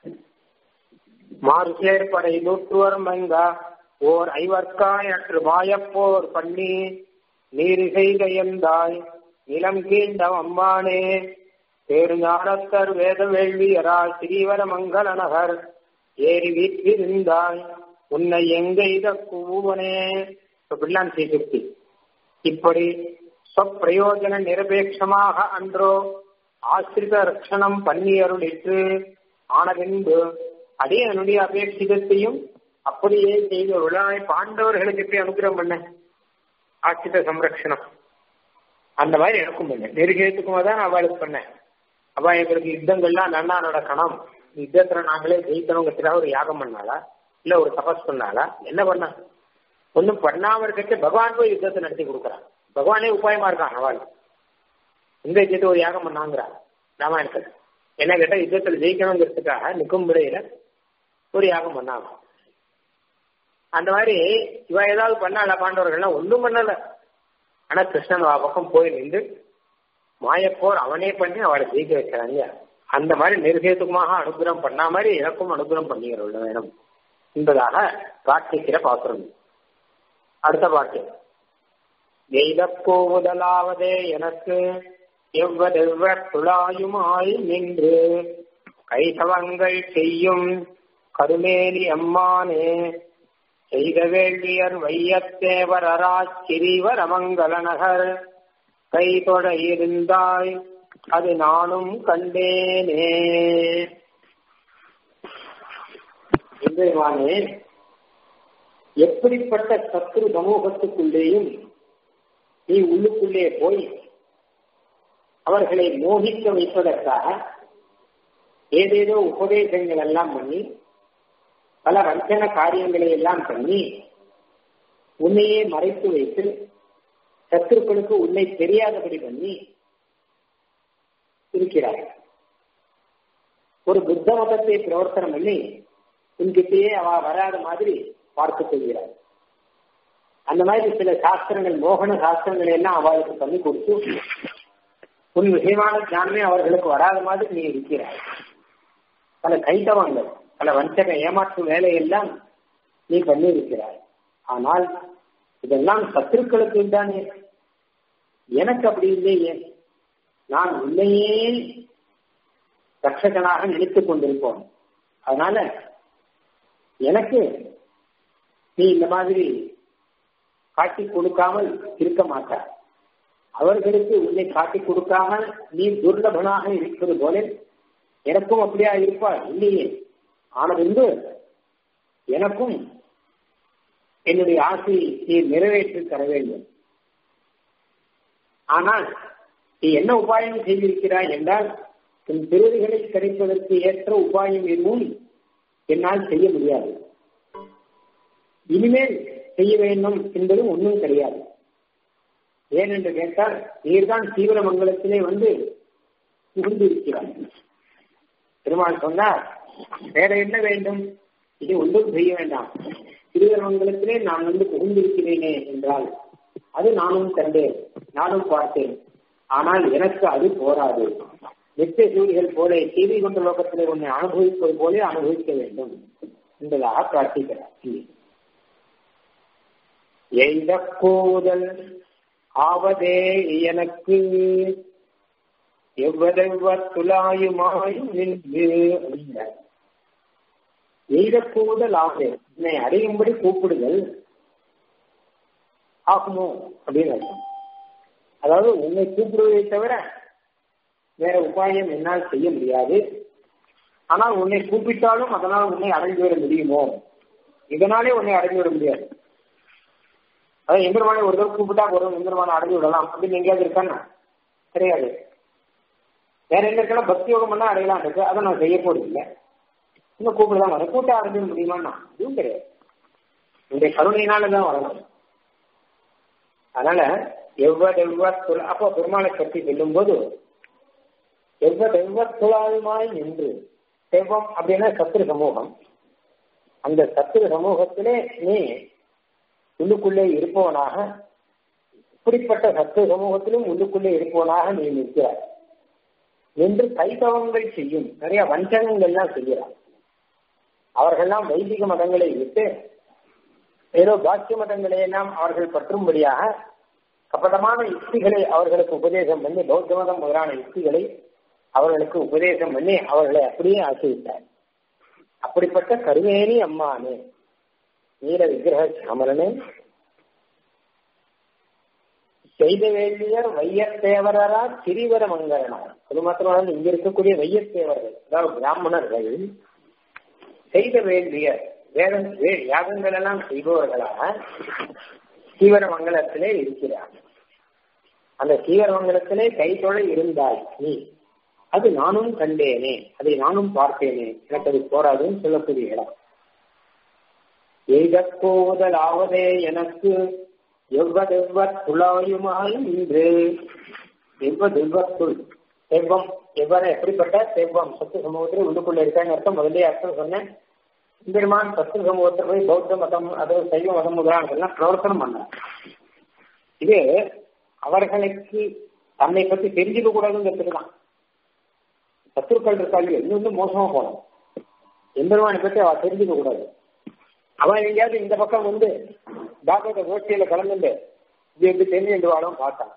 மாறு சேர்ப்படை நூற்றுவர் மங்கா ஓர் ஐவர்க்காய் அற்று மாயப்போர் பண்ணி நீர் செய்த எந்தாய் நிலம் கீண்ட அம்மானே பேரு ஞானத்தர் வேத வேள்வியரால் ஸ்ரீவர மங்கள நகர் ஏறி வீற்றிருந்தாய் உன்னை எங்கெய்த கூவனே பிள்ளான் சீசுக்தி இப்படி சொப்பிரயோஜன நிரபேட்சமாக அன்றோ ஆசிரித ரட்சணம் பண்ணி அருளிற்று ஆன பின்பு அதே என்னுடைய அபேட்சிதத்தையும் அப்படியே செய்தவர்களாய் பாண்டவர்களுக்கு எப்படி அனுகிரகம் பண்ண ஆசிரித சம்ரக்ஷணம் அந்த மாதிரி எனக்கும் பண்ண நெருகேத்துக்குமா தான் அவளுக்கு பண்ணேன் அவ எங்களுக்கு யுத்தங்கள்லாம் நன்னா நடக்கணும் யுத்தத்துல நாங்களே ஜெயிக்கணுங்கிறதுக்காக ஒரு யாகம் பண்ணாளா இல்ல ஒரு தபஸ் பண்ணாளா என்ன பண்ணா ஒன்னும் பண்ணாம இருக்க பகவான் போய் யுத்தத்தை நடத்தி கொடுக்குறான் பகவானே உபாயமா இருக்கான் அவள் இந்த யுத்தத்தை ஒரு யாகம் பண்ணாங்கிறா ராமாயணத்தில் என்ன கேட்டா யுத்தத்தில் ஜெயிக்கணுங்கிறதுக்காக நிற்கும் முறையில ஒரு யாகம் பண்ணாங்க அந்த மாதிரி இவ ஏதாவது பண்ணால பாண்டவர்கள்லாம் ஒன்றும் பண்ணல ஆனா கிருஷ்ணன் அவ பக்கம் போய் நின்று மாயப்போர் அவனே பண்ணி அவளை ஜெயிக்க வைக்கிறாங்க அந்த மாதிரி நிர்கேதுகமாக அனுகிரகம் பண்ணா மாதிரி எனக்கும் அனுகிரகம் பண்ணிக்கிறவங்க வேணும் என்பதாக பிரார்த்திக்கிற பாசுரம் அடுத்த பாட்டு எய்தப்போ முதலாவதே எனக்கு எவ்வதெவ்வ துளாயுமாய் நின்று கைதவங்கள் செய்யும் கருமேலி அம்மானே செய்த வேள்வியர் வையத்தேவர் அராச்சிறிவர் அமங்கல நகர் கை தொட இருந்தாய் அது நானும் கண்டேனே இன்றைவானே எப்படிப்பட்ட சத்ரு சமூகத்துக்குள்ளேயும் நீ உள்ளுக்குள்ளே போய் அவர்களை மோகிக்க வைப்பதற்காக ஏதேதோ உபதேசங்கள் எல்லாம் பண்ணி பல வஞ்சன காரியங்களை எல்லாம் பண்ணி உன்னையே மறைத்து வைத்து சத்துருக்களுக்கு உன்னை தெரியாதபடி பண்ணி இருக்கிறார் ஒரு புத்த மதத்தை பிரவர்த்தனம் பண்ணி உன்கிட்டயே அவ வராத மாதிரி பார்த்துக் கொள்கிறார் அந்த மாதிரி சில சாஸ்திரங்கள் மோகன சாஸ்திரங்களை எல்லாம் அவளுக்கு பண்ணி கொடுத்து உன் விஷயமான ஞானமே அவர்களுக்கு வராத மாதிரி நீ இருக்கிறாய் பல கைத்தவங்கள் பல வஞ்சக ஏமாற்று வேலையெல்லாம் நீ பண்ணி இருக்கிறாய் ஆனால் இதெல்லாம் சத்துருக்களுக்கு தானே எனக்கு அப்படி இல்லையே நான் உன்னையே ரட்சகனாக நினைத்துக் கொண்டிருப்போம் அதனால எனக்கு நீ இந்த மாதிரி காட்டி கொடுக்காமல் இருக்க மாட்டார் அவர்களுக்கு உன்னை காட்டி கொடுக்காமல் நீ துர்லபனாக இருப்பது போல எனக்கும் அப்படியா இருப்பார் இல்லையே ஆனது எனக்கும் என்னுடைய ஆசையை நீ நிறைவேற்றி தர வேண்டும் ஆனால் நீ என்ன உபாயம் செய்திருக்கிறாய் என்றால் உன் பிறவிகளை கிடைப்பதற்கு ஏற்ற உபாயம் எதுவும் என்னால் செய்ய முடியாது இனிமேல் செய்ய வேண்டும் என்பது ஒன்றும் கிடையாது ஏனென்று கேட்டால் நீர்தான் தீவிர மங்கலத்திலே வந்து புகுந்திருக்கிறார் பெருமாள் சொன்னார் வேற என்ன வேண்டும் இது ஒன்றும் செய்ய வேண்டாம் திருவரமங்கலத்திலே நான் வந்து புகுந்திருக்கிறேனே என்றால் அது நானும் கண்டேன் நானும் பார்த்தேன் ஆனால் எனக்கு அது போராது நித்திய சூரியர்கள் போல செய்தி கொண்ட லோகத்திலே உன்னை அனுபவிப்பது போல அனுபவிக்க வேண்டும் என்பதாக பிரார்த்திக்கிறார் எய்த கூதல் ஆவதே எனக்கு எவ்வளவு துளாயுமாய் நின்று அப்படிங்கிறார் எய்தக்கூதல் ஆகுது என்னை அடையும்படி கூப்பிடுதல் ஆகுமோ அப்படின்னு அர்த்தம் அதாவது உன்னை கூப்பிடுவதை தவிர வேற உபாயம் என்னால் செய்ய முடியாது ஆனால் உன்னை கூப்பிட்டாலும் அதனால் உன்னை அடைந்து விட முடியுமோ இதனாலே உன்னை அடைந்து விட முடியாது அதாவது எம்பெருமானை ஒரு தடவை கூப்பிட்டா போதும் எம்பெருமானை அடைஞ்சு விடலாம் அப்படின்னு எங்கேயாவது இருக்கான்னா கிடையாது வேற என்ன இருக்கலாம் பக்தி யோகம் பண்ணா அடையலாம் இருக்கு அதை நான் செய்ய போறது இல்லை இன்னும் கூப்பிடுதான் வர கூட்ட அடைஞ்சிட முடியுமான்னா இதுவும் கிடையாது இந்த கருணையினாலதான் வரணும் அதனால எவ்வளவு அப்போ பெருமாளை பற்றி சொல்லும் போது எவ்வளவுமாய் நின்று செவ்வம் அப்படின்னா சத்துரு சமூகம் அந்த சத்துரு சமூகத்திலே நீ உள்ளுக்குள்ளே இருப்பவனாக இப்படிப்பட்ட சத்துரு சமூகத்திலும் உள்ளுக்குள்ளே இருப்பவனாக நீ நிற்கிறாய் என்று கைத்தவங்கள் செய்யும் நிறைய வஞ்சகங்கள்லாம் செய்கிறார் அவர்கள்லாம் வைதிக மதங்களை விட்டு ஏதோ பாக்கிய மதங்களை எல்லாம் அவர்கள் பற்றும்படியாக கபடமான யுக்திகளை அவர்களுக்கு உபதேசம் பண்ணி பௌத்த மதம் முதலான யுக்திகளை அவர்களுக்கு உபதேசம் பண்ணி அவர்களை அப்படியே ஆசிரித்தார் அப்படிப்பட்ட கருவேணி அம்மானே நீல விக்கிரக சாமரனே செய்த வேண்டியர் வையத்தேவரரா சிறிவர மங்கரனார் அது மாத்திரமல்ல இங்க இருக்கக்கூடிய வையத்தேவர்கள் அதாவது பிராமணர்கள் செய்த வேண்டிய வேத யாகங்கள் எல்லாம் செய்பவர்களாக சீவரமங்கலத்திலே இருக்கிறார் அந்த சீவரமங்கலத்திலே கைத்தொழ இருந்தாய் நீ அது நானும் கண்டேனே அதை நானும் பார்த்தேனே எனக்கு அது போராதுன்னு சொல்லக்கூடிய இடம் எய்தப்போதலாவதே எனக்கு எவ்வதெவ்வத் துளாயுமாய் இன்று எவ்வதெவ்வத்துள் செவ்வம் எவ்வாறு எப்படிப்பட்ட செவ்வம் சத்து சமூகத்தில் உள்ளுக்குள்ள இருக்காங்க அர்த்தம் முதலே அர்த்தம் சொன்னேன் பெருமான் சத்து சமூகத்தில் போய் பௌத்த மதம் அதாவது சைவ மதம் முதலானதெல்லாம் பிரவர்த்தனம் பண்ணார் இது அவர்களுக்கு தன்னை பற்றி தெரிஞ்சுக்க கூடாதுங்கிறதுக்கு தான் சத்துருக்கள் இருக்காங்க இன்னும் மோசமா போனோம் எம்பெருமானை பற்றி அவ தெரிஞ்சுக்க கூடாது அவன் எங்கேயாவது இந்த பக்கம் வந்து பாகவத கோஷ்டியில கலந்துட்டு இது எப்படி தெரிஞ்சு என்று வாழும் பார்த்தான்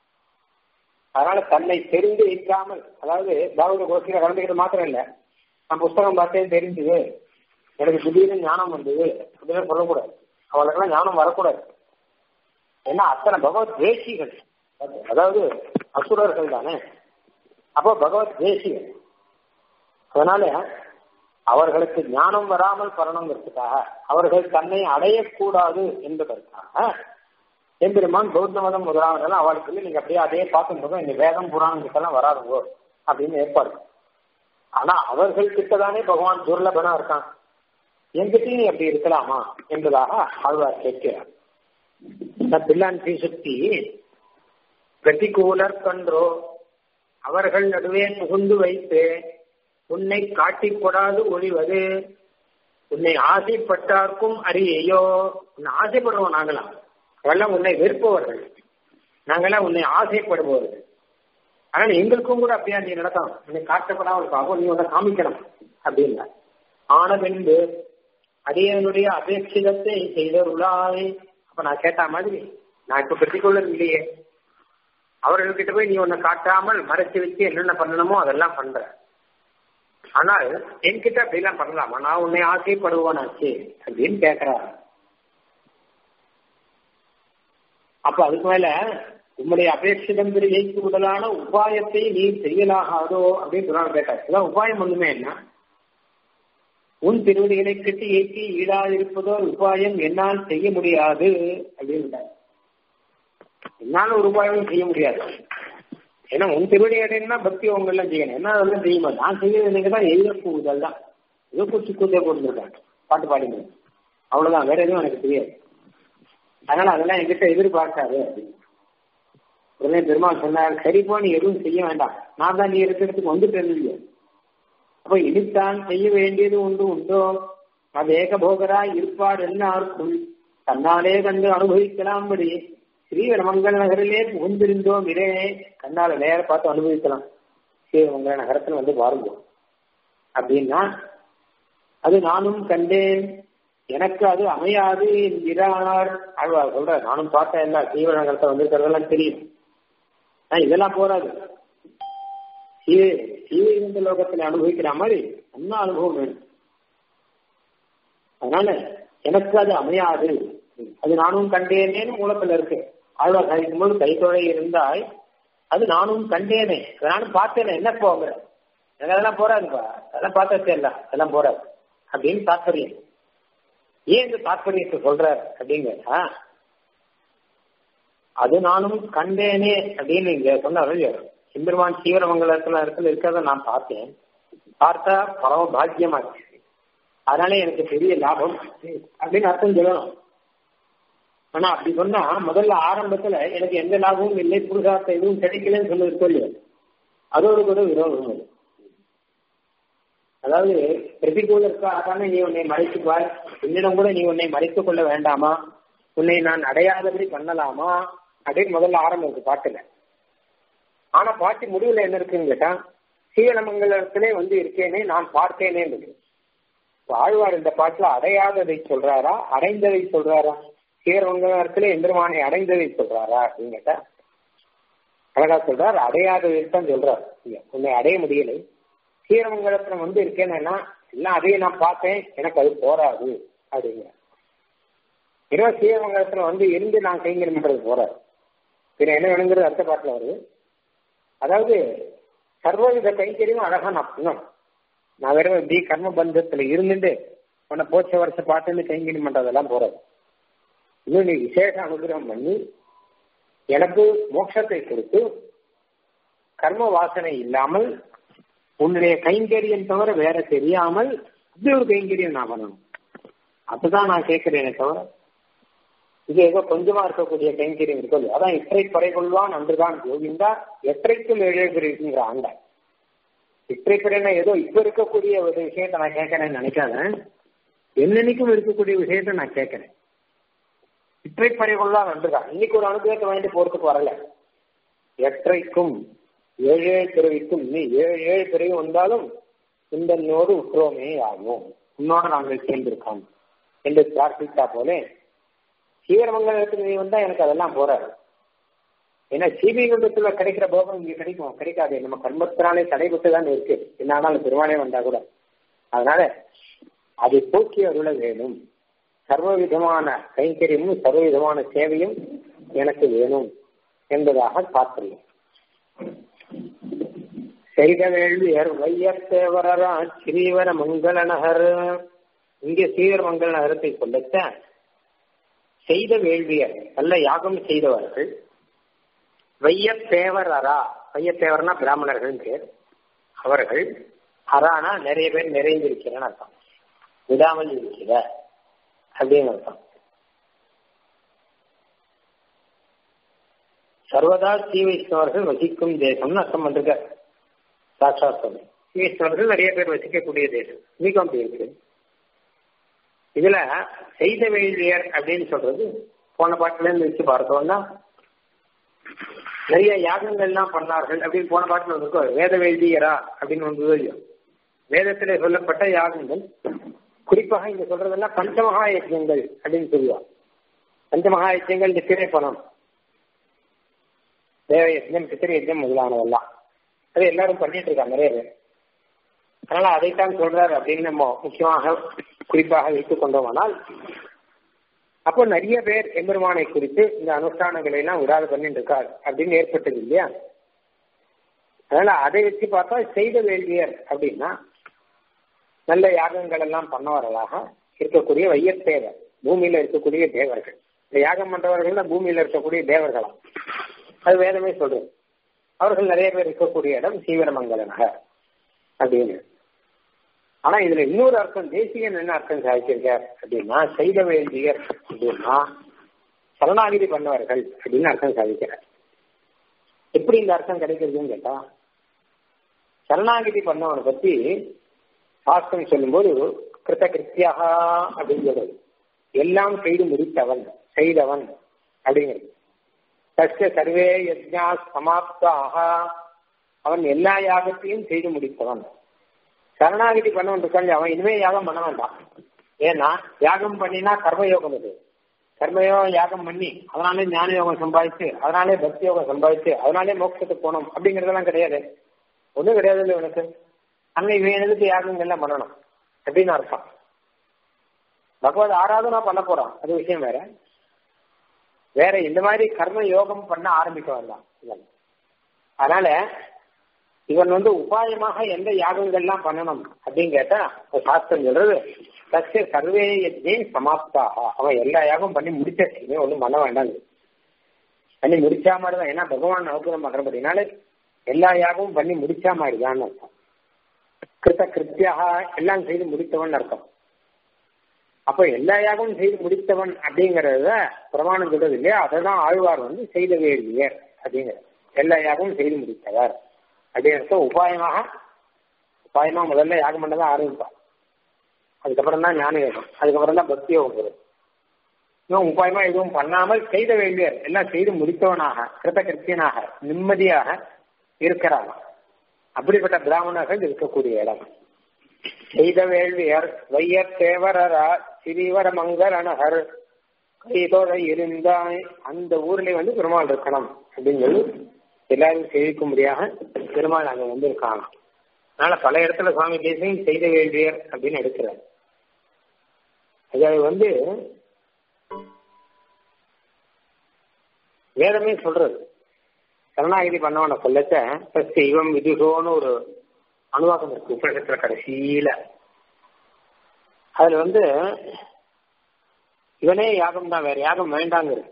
அதனால தன்னை தெரிந்து இருக்காமல் அதாவது பாகவத கோஷ்டியில கலந்துக்கிட்டு மாத்திரம் இல்ல நான் புஸ்தகம் பார்த்தேன் தெரிஞ்சுது எனக்கு திடீர்னு ஞானம் வந்தது அப்படின்னு சொல்லக்கூடாது அவளுக்கெல்லாம் ஞானம் வரக்கூடாது ஏன்னா அத்தனை பகவத் தேசிகள் அதாவது அசுரர்கள் தானே அப்போ பகவத் தேசிகள் அதனால அவர்களுக்கு ஞானம் வராமல் பரணுங்கிறதுக்காக அவர்கள் தன்னை அடையக்கூடாது என்பதற்காக எம்பெருமான் பௌத்த மதம் முதலாவதெல்லாம் அவளுக்கு நீங்க அப்படியே அதே பார்க்கும்போது இந்த வேதம் புராணங்களுக்கெல்லாம் வராதுங்கோ அப்படின்னு ஏற்பாடு ஆனா அவர்கள் கிட்டதானே பகவான் துர்லபனா இருக்கான் என்கிட்டயும் நீ அப்படி இருக்கலாமா என்பதாக ஆழ்வார் கேட்கிறார் பிள்ளான் சுத்தி பிரதிகூலர் கன்றோ அவர்கள் நடுவே புகுந்து வைத்து உன்னை காட்டிப்படாது ஒழிவது உன்னை ஆசைப்பட்டார்க்கும் அறியையோ உன்னை ஆசைப்படுவோம் நாங்களாம் அவெல்லாம் உன்னை வெறுப்பவர்கள் நாங்களாம் உன்னை ஆசைப்படுபவர்கள் ஆனால் எங்களுக்கும் கூட அப்படியா நீ நடத்தணும் உன்னை காட்டப்படாமல் நீ உன்னை காமிக்கணும் அப்படின்னா ஆன பின்பு அடியனுடைய அபேட்சிதத்தை செய்தருளாய் அப்ப நான் கேட்ட மாதிரி நான் இப்ப பெற்றுக்கொள்ளது இல்லையே அவர்கள்கிட்ட போய் நீ உன்னை காட்டாமல் மறைச்சு வச்சு என்னென்ன பண்ணணுமோ அதெல்லாம் பண்ற ஆனால் என்கிட்ட அப்படிலாம் பண்ணலாமா நான் உன்னை ஆசைப்படுவானாச்சு அப்படின்னு கேட்கிறாரு அப்ப அதுக்கு மேல உம்முடைய அபேட்சிதம் ஜெயித்து விடலான உபாயத்தை நீ செய்யலாகாதோ அப்படின்னு சொன்னாங்க கேட்டார் இதான் உபாயம் ஒண்ணுமே என்ன உன் திருவடிகளை கட்டி ஏற்றி ஈடாதிருப்பதோ உபாயம் என்னால் செய்ய முடியாது அப்படின்னு என்னால ஒரு உபாயமும் செய்ய முடியாது ஏன்னா உன் திருவடி அடையினா பக்தி அவங்க எல்லாம் செய்யணும் என்ன அதெல்லாம் செய்யுமா நான் செய்யறது நீங்க தான் எழுத கூடுதல் தான் ஏதோ குச்சி கூத்தே போட்டுருக்காங்க பாட்டு பாடிங்க அவ்வளவுதான் வேற எதுவும் எனக்கு தெரியாது அதனால அதெல்லாம் என்கிட்ட எதிர்பார்க்காது அப்படின்னு உடனே பெருமாள் சொன்னார் சரிப்பா நீ எதுவும் செய்ய வேண்டாம் நான் தான் நீ இருக்கிறதுக்கு வந்துட்டேன் இல்லையோ அப்ப இனித்தான் செய்ய வேண்டியது ஒன்று உண்டோ அது ஏகபோகராய் இருப்பார் எல்லாருக்கும் தன்னாலே கண்டு அனுபவிக்கலாம்படி ஸ்ரீவரமங்கல நகரிலே புகுந்திருந்தோம் இரே கண்ணால நேர பார்த்து அனுபவிக்கலாம் ஸ்ரீவரமங்கல நகரத்துல வந்து பாருங்க அப்படின்னா அது நானும் கண்டேன் எனக்கு அது அமையாது என்கிறார் ஆழ்வார் சொல்ற நானும் பார்த்தேன் இல்ல ஸ்ரீவரநகரத்தை வந்திருக்கிறதெல்லாம் தெரியும் இதெல்லாம் போராது சீவை சீவை இருந்த லோகத்துல அனுபவிக்கிற மாதிரி என்ன அனுபவம் வேணும் அதனால எனக்கு அது அமையாது அது நானும் கண்டேனேன்னு மூலத்துல இருக்கு ஆழ்வார் சாதிக்கும் போது கைத்தொழை இருந்தாய் அது நானும் கண்டேனே நானும் பார்த்தேனே என்ன போங்க எனக்கு அதெல்லாம் போறாதுப்பா அதெல்லாம் பார்த்தாச்சே இல்ல அதெல்லாம் போறாது அப்படின்னு தாற்பயம் ஏன் இந்த தாற்பயத்தை சொல்றார் அப்படிங்க அது நானும் கண்டேனே அப்படின்னு இங்க சொன்னார் சிம்பெருமான் சீவரமங்கலத்துல இடத்துல இருக்கிறத நான் பார்த்தேன் பார்த்தா பரம பாக்கியமாச்சு அதனால எனக்கு பெரிய லாபம் அப்படின்னு அர்த்தம் சொல்லணும் ஆனா அப்படி சொன்னா முதல்ல ஆரம்பத்துல எனக்கு எந்த லாபமும் இல்லை புருஷார்த்தம் எதுவும் கிடைக்கலன்னு சொன்னது சொல்லு அதோடு கூட விரோதம் அது அதாவது பிரதிகூலருக்காக நீ உன்னை மறைத்துக்குவாய் என்னிடம் கூட நீ உன்னை மறைத்துக் கொள்ள வேண்டாமா உன்னை நான் அடையாதபடி பண்ணலாமா அப்படின்னு முதல்ல ஆரம்பிச்சு பாட்டுல ஆனா பாட்டு முடிவுல என்ன இருக்குன்னு கேட்டா சீவனமங்கலத்திலே வந்து இருக்கேனே நான் பார்த்தேனே இருக்கு ஆழ்வார் இந்த பாட்டுல அடையாததை சொல்றாரா அடைந்ததை சொல்றாரா சீரமங்கலத்திலே எந்திரமானை அடைந்ததை சொல்றாரா அப்படின்னு கேட்டா அழகா சொல்றார் அடையாததை தான் சொல்றார் உன்னை அடைய முடியலை சீரமங்கலத்துல வந்து இருக்கேன்னா எல்லாம் அதையும் நான் பார்த்தேன் எனக்கு அது போராது அப்படிங்கிற இருபது சீரமங்கலத்துல வந்து இருந்து நான் கைங்கரியம் பண்றது போறாரு பின்ன என்ன வேணுங்கிறது அடுத்த பாட்டுல வருது அதாவது சர்வவித கைங்கரியம் அழகா நான் பண்ணணும் நான் வெறும் இப்படி கர்ம பந்தத்துல இருந்துட்டு உன்னை போச்ச வருஷம் பார்த்து கைங்கரியம் பண்றதெல்லாம் போறது இன்னும் நீ விசேஷ அனுகிரகம் பண்ணி எனக்கு மோட்சத்தை கொடுத்து கர்ம வாசனை இல்லாமல் உன்னுடைய கைங்கரியம் தவிர வேற தெரியாமல் இப்படி ஒரு கைங்கரியம் நான் பண்ணணும் அப்பதான் நான் கேட்கிறேனே தவிர இது ஏதோ கொஞ்சமா இருக்கக்கூடிய கைங்கரியம் இருக்கோ அதான் இற்றை பறை கொள்வான் அன்றுதான் கோவிந்தா எற்றைக்கும் எழுதுங்கிற ஆண்டாய் இற்றை பறைனா ஏதோ இப்ப இருக்கக்கூடிய ஒரு விஷயத்த நான் கேட்கறேன்னு நினைக்காத என்னன்னைக்கும் இருக்கக்கூடிய விஷயத்த நான் கேட்கிறேன் இற்றை பறை கொள்வான் அன்றுதான் இன்னைக்கு ஒரு அனுகிரகத்தை வாங்கிட்டு போறதுக்கு வரல எற்றைக்கும் ஏழு ஏழு பிறவிக்கும் நீ ஏழு ஏழு பிறவி வந்தாலும் இந்த உற்றோமே ஆகும் உன்னோட நாங்கள் சேர்ந்திருக்கோம் என்று பிரார்த்தித்தா போலே சீரமங்கலத்துக்கு நீ வந்தா எனக்கு அதெல்லாம் போறாது ஏன்னா சீவிகுண்டத்துல கிடைக்கிற போகம் இங்க கிடைக்கும் கிடைக்காது நம்ம கர்மத்தினாலே தடைபட்டு தான் இருக்கு என்ன ஆனாலும் பெருமானே வந்தா கூட அதனால அதை போக்கி அருள வேணும் சர்வ விதமான கைங்கரியமும் சர்வ விதமான சேவையும் எனக்கு வேணும் என்பதாக தாற்பயம் செய்த வேள்வியர் வையத்தேவரரா ஸ்ரீவர மங்கள நகர் இங்கே ஸ்ரீவர மங்கள நகரத்தை சொல்லத்த செய்த வேள்வியர் நல்ல யாகம் செய்தவர்கள் வையத்தேவர் அரா வையத்தேவர்னா பிராமணர்கள் பேர் அவர்கள் அரானா நிறைய பேர் நிறைந்திருக்கிறேன்னு அர்த்தம் விடாமல் இருக்கிற அப்படின்னு அர்த்தம் சர்வதா ஸ்ரீ வைஷ்ணவர்கள் வசிக்கும் தேசம்னு அர்த்தம் பண்றார் சாட்சாத் சொல்லி ஸ்ரீ வைஷ்ணவர்கள் நிறைய பேர் வசிக்கக்கூடிய தேசம் மிகவும் இருக்கு இதுல செய்த வேள்வியர் அப்படின்னு சொல்றது போன பாட்டுல இருந்து வச்சு பார்த்தோம்னா நிறைய யாகங்கள்லாம் பண்ணார்கள் அப்படின்னு போன பாட்டுல இருக்கும் வேத வேள்வியரா அப்படின்னு வந்து இல்லையோ வேதத்திலே சொல்லப்பட்ட யாகங்கள் குறிப்பாக இங்க சொல்றதெல்லாம் பஞ்சமகா யஜ்யங்கள் அப்படின்னு சொல்லுவாங்க பஞ்சமகா யஜ்யங்கள் இந்த திரைப்பணம் தேவ யஜ்யம் பித்திர யஜ்யம் முதலானதெல்லாம் அது எல்லாரும் பண்ணிட்டு இருக்காங்க நிறைய பேர் அதனால அதைத்தான் சொல்றாரு அப்படின்னு நம்ம முக்கியமாக குறிப்பாக வைத்துக் கொண்டோமானால் அப்போ நிறைய பேர் எம்பெருமானை குறித்து இந்த அனுஷ்டானங்களை எல்லாம் விடாது பண்ணிட்டு இருக்காரு அப்படின்னு ஏற்பட்டது இல்லையா அதனால அதை வச்சு பார்த்தா செய்த வேண்டியர் அப்படின்னா நல்ல யாகங்கள் எல்லாம் பண்ணவர்களாக இருக்கக்கூடிய வையத்தேவர் பூமியில இருக்கக்கூடிய தேவர்கள் இந்த யாகம் பண்றவர்கள் பூமியில இருக்கக்கூடிய தேவர்களாம் அது வேதமே சொல்றது அவர்கள் நிறைய பேர் இருக்கக்கூடிய இடம் சீவரமங்கல நகர் அப்படின்னு ஆனா இதுல இன்னொரு அர்த்தம் தேசியன் என்ன அர்த்தம் சாதிச்சிருக்கார் அப்படின்னா செய்த வேண்டியர் அப்படின்னா சரணாகிதி பண்ணவர்கள் அப்படின்னு அர்த்தம் சாதிக்கிறார் எப்படி இந்த அர்த்தம் கிடைக்கிறதுன்னு கேட்டா சரணாகிதி பண்ணவனை பத்தி சாஸ்திரம் சொல்லும்போது கிருத்த கிருத்தியாக அப்படின்னு சொல்றது எல்லாம் செய்து முடித்தவன் செய்தவன் அப்படிங்கிறது தஸ்ய சர்வே யஜ்ஞா சமாப்தாக அவன் எல்லா யாகத்தையும் செய்து முடித்தவன் சரணாகிதி பண்ணவன் இருக்கான் அவன் இனிமே யாகம் பண்ண வேண்டாம் ஏன்னா யாகம் பண்ணினா கர்மயோகம் இது கர்மயோகம் யாகம் பண்ணி அதனாலே ஞான யோகம் சம்பாதிச்சு அதனாலே பக்தி யோகம் சம்பாதிச்சு அதனாலே மோட்சத்துக்கு போகணும் அப்படிங்கறதெல்லாம் கிடையாது ஒன்றும் கிடையாது இல்லை உனக்கு அங்க இவன் எதுக்கு யாகங்கள்லாம் பண்ணணும் அப்படின்னு அர்த்தம் பகவத் ஆராதனா பண்ண போறான் அது விஷயம் வேற வேற இந்த மாதிரி கர்ம யோகம் பண்ண ஆரம்பிக்க வேண்டாம் அதனால இவன் வந்து உபாயமாக எந்த யாகங்கள்லாம் பண்ணணும் அப்படின்னு கேட்டா சாஸ்திரம் சொல்றது சசிய சர்வே யஜ்ஞே சமாப்தாக அவன் எல்லா யாகம் பண்ணி முடிச்ச இவன் ஒன்றும் பண்ண வேண்டாம் பண்ணி முடிச்சா மாதிரி தான் ஏன்னா பகவான் அனுகூலம் பண்றபடினால எல்லா யாகமும் பண்ணி முடிச்சா மாதிரி தான் அர்த்தம் கிருத்த கிருத்தியாக எல்லாம் செய்து முடித்தவன் அர்த்தம் அப்ப எல்லா யாகமும் செய்து முடித்தவன் அப்படிங்கறத பிரமாணம் சொல்றது இல்லையா அதை தான் ஆழ்வார் வந்து செய்த வேள்வியர் அப்படிங்கிற எல்லா யாகமும் செய்து முடித்தவர் அப்படிங்கிறத உபாயமாக உபாயமா முதல்ல யாகம் பண்ண தான் ஆரம்பிப்பான் அதுக்கப்புறம் தான் ஞான யோகம் அதுக்கப்புறம் தான் பக்தி யோகம் வரும் இன்னும் உபாயமா எதுவும் பண்ணாமல் செய்த வேண்டியர் எல்லாம் செய்து முடித்தவனாக கிருத்த கிருத்தியனாக நிம்மதியாக இருக்கிறாங்க அப்படிப்பட்ட பிராமணர்கள் இருக்கக்கூடிய இடம் செய்த வேள்வியர் வையர் தேவரரா சிறிவர மங்கரணகர் கைதோட இருந்தாய் அந்த ஊர்ல வந்து பெருமாள் இருக்கணும் அப்படின்னு சொல்லி எல்லாரும் சேவிக்கும்படியாக பெருமாள் அங்க வந்திருக்காங்க அதனால பல இடத்துல சுவாமி தேசியம் செய்த வேள்வியர் அப்படின்னு எடுக்கிறார் அது வந்து வேதமே சொல்றது சரணாகிதி பண்ணவன சொல்லச்ச தெய்வம் விதுசோன்னு ஒரு அனுவாகம் இருக்கு உபநிஷத்துல கடைசியில அதுல வந்து இவனே யாகம் தான் வேற யாகம் வேண்டாங்கிறது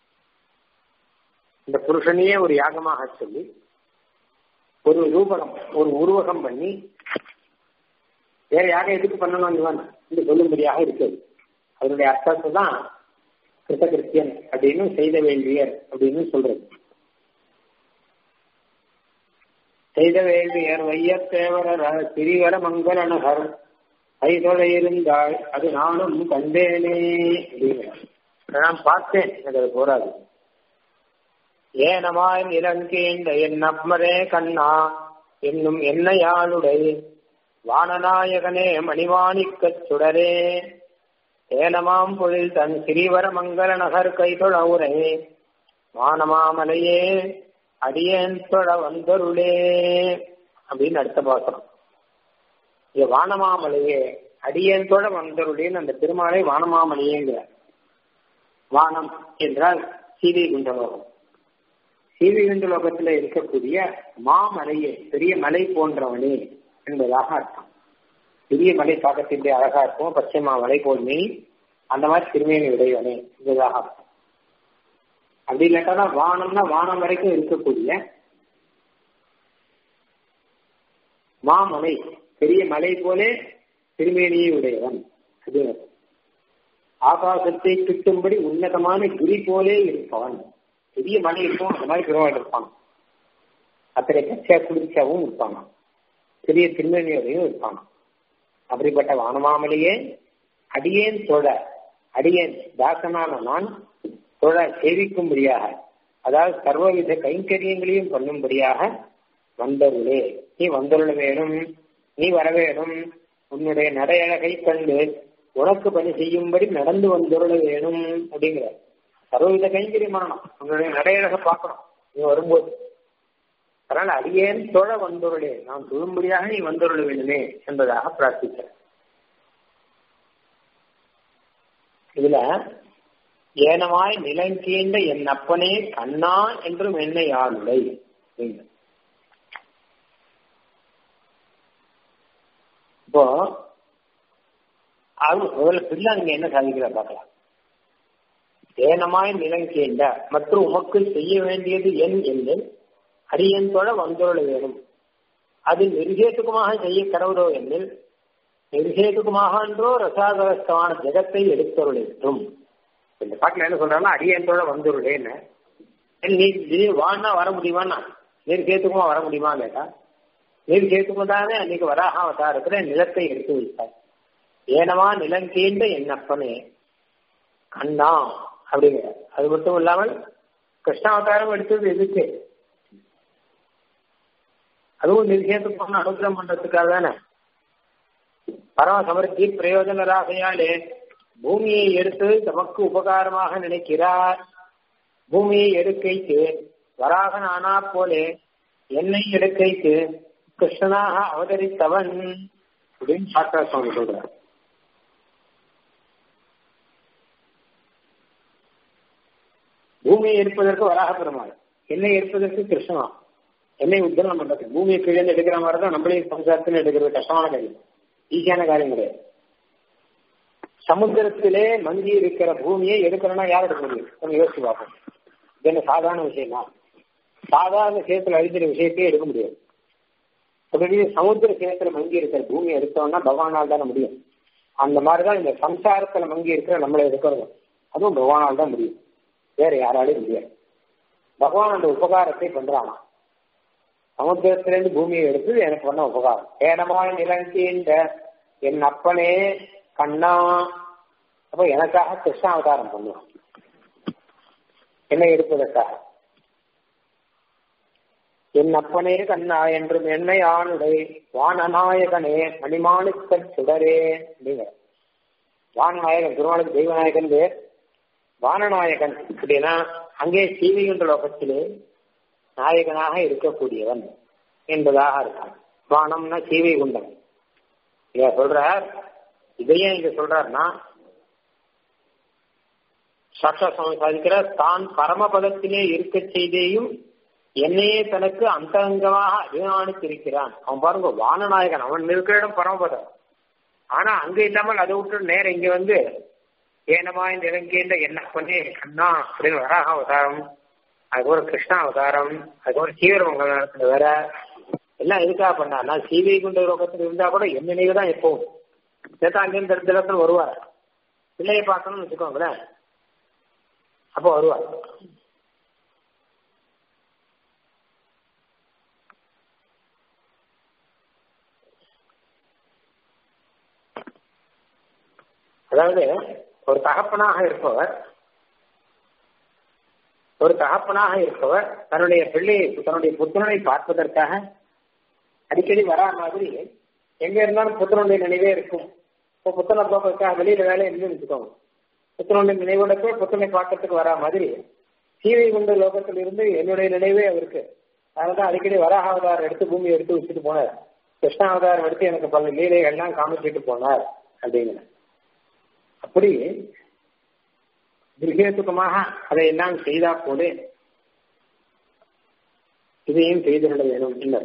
இந்த புருஷனையே ஒரு யாகமாக சொல்லி ஒரு ரூபகம் ஒரு உருவகம் பண்ணி வேற யாகம் எதுக்கு பண்ணணும் இவன் என்று சொல்லும்படியாக இருக்குது அதனுடைய அர்த்தத்தை தான் கிருத்தகிருத்தியன் அப்படின்னு செய்த வேள்வியர் அப்படின்னு சொல்றது செய்த வேள்வியர் வையத் தேவரர் சிறிவர மங்களநகர் கைதொழ இருந்தாள் அது நானும் கண்டேனே அப்படிங்கிறார் நான் பார்த்தேன் எனக்கு அது போராது ஏனமாய் நிலங்கேண்ட என் அப்பரே கண்ணா என்னும் என்னையாளுடை வானநாயகனே மணிவாணிக்கச் சுடரே ஏனமாம் பொழில் தன் சிறிவர மங்கள நகர் கைதொழ உரை வானமாமலையே அடியேன் தொழ வந்தருளே அப்படின்னு அடுத்த பாசனம் இங்க வானமாமலையே அடியேன் தொழ வந்தருளேன்னு அந்த பெருமாளை வானமாமலையேங்கிறார் வானம் என்றால் சீதை குண்டலோகம் சீதை குண்டலோகத்தில் இருக்கக்கூடிய மாமலையே பெரிய மலை போன்றவனே என்பதாக அர்த்தம் பெரிய மலை பார்க்கத்திலே அழகா இருக்கும் பச்சை மலை போல் நீ அந்த மாதிரி திருமேனி உடையவனே என்பதாக அர்த்தம் அப்படி இல்லாட்டா வானம்னா வானம் வரைக்கும் இருக்கக்கூடிய மாமலை பெரிய மலை போலே திருமேனியை உடையவன் அப்படின்னு ஆகாசத்தை கிட்டும்படி உன்னதமான கிரி போலே இருப்பவன் பெரிய மலை இருக்கும் அந்த மாதிரி பெருமாள் இருப்பான் அத்தனை கச்சா குளிர்ச்சியாவும் இருப்பாங்க பெரிய திருமேனியோடையும் இருப்பாங்க அப்படிப்பட்ட வானமாமலையே அடியேன் தொழ அடியேன் தாசனான நான் தொழ சேவிக்கும்படியாக அதாவது சர்வவித கைங்கரியங்களையும் பண்ணும்படியாக வந்தருளே நீ வந்தருள வேணும் நீ வர வேணும் உன்னுடைய நடையழகை கண்டு உனக்கு பணி செய்யும்படி நடந்து வந்துருள வேணும் அப்படிங்கிற சர்வவித கைங்கரியமானம் உன்னுடைய நடையழக பார்க்கணும் நீ வரும்போது அதனால அடியேன் தொழ வந்துருளே நான் தொழும்படியாக நீ வந்துருள வேண்டுமே என்பதாக பிரார்த்திக்கிறேன் இதுல ஏனமாய் நிலங்கீண்ட என் அப்பனே கண்ணா என்றும் என்னை ஆளுடை இப்போ அது முதல்ல பிள்ளை அங்க என்ன சாதிக்கிற பார்க்கலாம் ஏனமாய் நிலங்கேண்ட மற்றும் உமக்கு செய்ய வேண்டியது என் என்று அரியன் தொழ வந்தோழ வேணும் அது நிர்கேதுக்குமாக செய்ய கடவுளோ என்னில் நிர்கேதுக்குமாக என்றோ ரசாகரஸ்தமான ஜெகத்தை எடுத்தருளும் இந்த பாட்டில் என்ன சொல்றாங்கன்னா அரியந்தோட வந்துருடேன்னு நீ திடீர் வான்னா வர முடியுமான்னா நிர்கேத்துக்குமா வர முடியுமா கேட்டா நிர்கேத்துக்கும் தானே அன்னைக்கு வராக அவதாரத்துல நிலத்தை எடுத்து வைத்தார் ஏனமா நிலங்கீண்ட என் அப்பனே கண்ணா அப்படிங்கிற அது மட்டும் இல்லாமல் கிருஷ்ணாவதாரம் எடுத்தது எதுக்கு அதுவும் நிர்கேத்துக்கு அனுகிரகம் பண்றதுக்காக தானே பரம சமர்த்தி பிரயோஜனராகையாலே பூமியை எடுத்து தமக்கு உபகாரமாக நினைக்கிறார் பூமியை எடுக்கைக்கு வராகன் ஆனா போலே என்னை எடுக்கைக்கு கிருஷ்ணனாக அவதரித்தவன் அப்படின்னு சாஸ்திரா சுவாமி சொல்றார் பூமியை எடுப்பதற்கு வராக பெருமாள் என்னை எடுப்பதற்கு கிருஷ்ணனா என்னை உத்தரணம் பண்றது பூமியை கீழே எடுக்கிற மாதிரி தான் நம்மளையும் சம்சாரத்தில் எடுக்கிறது கஷ்டமான காரியம் ஈஸியான காரியம் கிடையாது சமுத்திரத்திலே மங்கி இருக்கிற பூமியை எடுக்கணும்னா யார் எடுக்க முடியும் நம்ம யோசிச்சு பார்ப்போம் இது என்ன சாதாரண விஷயமா சாதாரண சேத்துல அழிக்கிற விஷயத்தையே எடுக்க முடியாது அப்படி சமுத்திர சேத்துல மங்கி இருக்கிற பூமியை எடுத்தோம்னா பகவானால் தானே முடியும் அந்த மாதிரிதான் இந்த சம்சாரத்துல மங்கி இருக்கிற நம்மளை இருக்கிறது அதுவும் பகவானால் தான் முடியும் வேற யாராலையும் முடியாது பகவான் அந்த உபகாரத்தை பண்றானா சமுத்திரத்திலிருந்து பூமியை எடுத்து எனக்கு பண்ண உபகாரம் ஏனமாய் நிலங்கீண்ட என் அப்பனே கண்ணா அப்ப எனக்காக கிருஷ்ண அவதாரம் பண்ணுவான் என்னை எடுப்பதற்காக என் அப்பனே கண்ணா என்றும் என்னை ஆணுடை வானநாயகனே மணிமாணிக்க சுடரே அப்படிங்கிற வானநாயகன் திருமணம் தெய்வநாயகன் பேர் வானநாயகன் அப்படின்னா அங்கே சீவிகுண்ட லோகத்திலே நாயகனாக இருக்கக்கூடியவன் என்பதாக இருக்கான் வானம்னா சீவை குண்டம் இத சொல்றார் இதையும் இங்க சொல்றாருன்னா சாட்சா சுவாமி சாதிக்கிறார் தான் பரமபதத்திலே இருக்க செய்தேயும் என்னையே தனக்கு அந்தரங்கமாக அபிமானித்திருக்கிறான் அவன் பாருங்க வானநாயகன் அவன் இருக்கிற இடம் பரமபதம் ஆனா அங்க இல்லாமல் அதை விட்டு நேரம் இங்க வந்து ஏனமாய் நிறங்கேண்ட என்ன பண்ணி கண்ணா அப்படின்னு வராக அவதாரம் அதுக்கப்புறம் கிருஷ்ணா அவதாரம் அதுக்கப்புறம் சீவரமங்கலத்துல வேற எல்லாம் எதுக்காக பண்ணார்னா சீவை குண்ட ரோகத்தில் இருந்தா கூட என் நினைவு தான் எப்பவும் சேர்த்தா அங்கேருந்து இந்த இடத்துல வருவார் பிள்ளையை பார்க்கணும்னு வச்சுக்கோங்களேன் அப்போ வருவார் அதாவது ஒரு தகப்பனாக இருப்பவர் ஒரு தகப்பனாக இருப்பவர் தன்னுடைய பிள்ளையை தன்னுடைய புத்தனை பார்ப்பதற்காக அடிக்கடி வரா மாதிரி எங்க இருந்தாலும் புத்தனுடைய நினைவே இருக்கும் இப்போ புத்தனை போக்குறதுக்காக வெளியில வேலை இருந்து வச்சுக்கோங்க புத்தனுடைய நினைவோட போய் புத்தனை பார்க்கறதுக்கு வரா மாதிரி சீவை குண்ட லோகத்தில் இருந்து என்னுடைய நினைவே அவருக்கு அதனால்தான் அடிக்கடி வராக அவதாரம் எடுத்து பூமியை எடுத்து வச்சுட்டு போனார் கிருஷ்ண அவதாரம் எடுத்து எனக்கு பல லீலைகள்லாம் காமிச்சிட்டு போனார் அப்படிங்கிற அப்படி திருகேத்துக்கமாக அதையெல்லாம் செய்தா போல இதையும் செய்திருட வேணும் இல்லை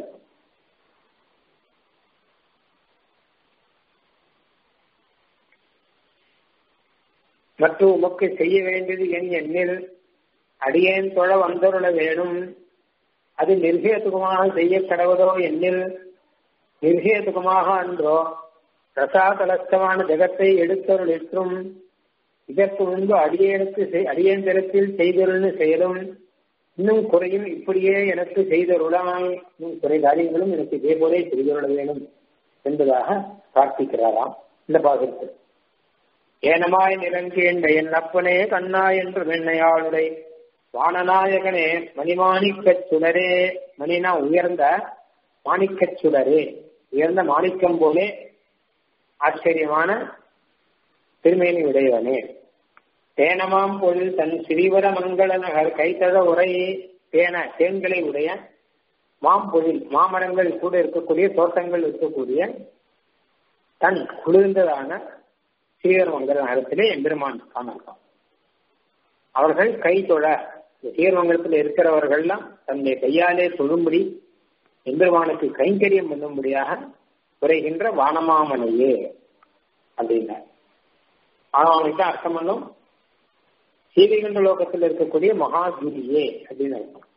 மற்றும் உமக்கு செய்ய வேண்டியது என் எண்ணில் அடியேன் தொழ வந்தருள வேணும் அது நிர்கேதுகமாக செய்ய கடவுதோ எண்ணில் நிர்கேதுகமாக அன்றோ ரசாதலஸ்தமான ஜெகத்தை எடுத்தருளிற்றும் இதற்கு முன்பு அடியேனுக்கு அடியேன் தரத்தில் செய்தருள்னு செயலும் இன்னும் குறையும் இப்படியே எனக்கு செய்தருளாய் இன்னும் குறை காரியங்களும் எனக்கு இதே போலே செய்தருள வேணும் என்பதாக பிரார்த்திக்கிறாராம் இந்த பாகத்தில் ஏனமாய் நிலங்கேண்ட என் அப்பனே கண்ணா என்று வெண்ணையாளுடை வானநாயகனே மணிமாணிக்கச் சுடரே மணினா உயர்ந்த மாணிக்கச் சுடரே உயர்ந்த மாணிக்கம் போலே ஆச்சரியமான திருமேனி உடையவனே தேனமாம் பொருள் தன் சிறிவர மங்கள நகர் கைத்தழ உரை தேன தேன்களை உடைய மாம்பொழில் மாமரங்கள் கூட இருக்கக்கூடிய தோட்டங்கள் இருக்கக்கூடிய தன் குளிர்ந்ததான ஸ்ரீவரமங்கல நகரத்திலே எம்பெருமான் காணலாம் அவர்கள் கை தொழ ஸ்ரீவரமங்கலத்தில் இருக்கிறவர்கள்லாம் தன்னுடைய கையாலே தொழும்படி எம்பெருமானுக்கு கைங்கரியம் பண்ணும்படியாக குறைகின்ற வானமாமனையே அப்படின்னார் வானமாமனைக்கு அர்த்தம் பண்ணும் சீதைகண்ட லோகத்தில் இருக்கக்கூடிய மகாகிரியே அப்படின்னு அர்த்தம்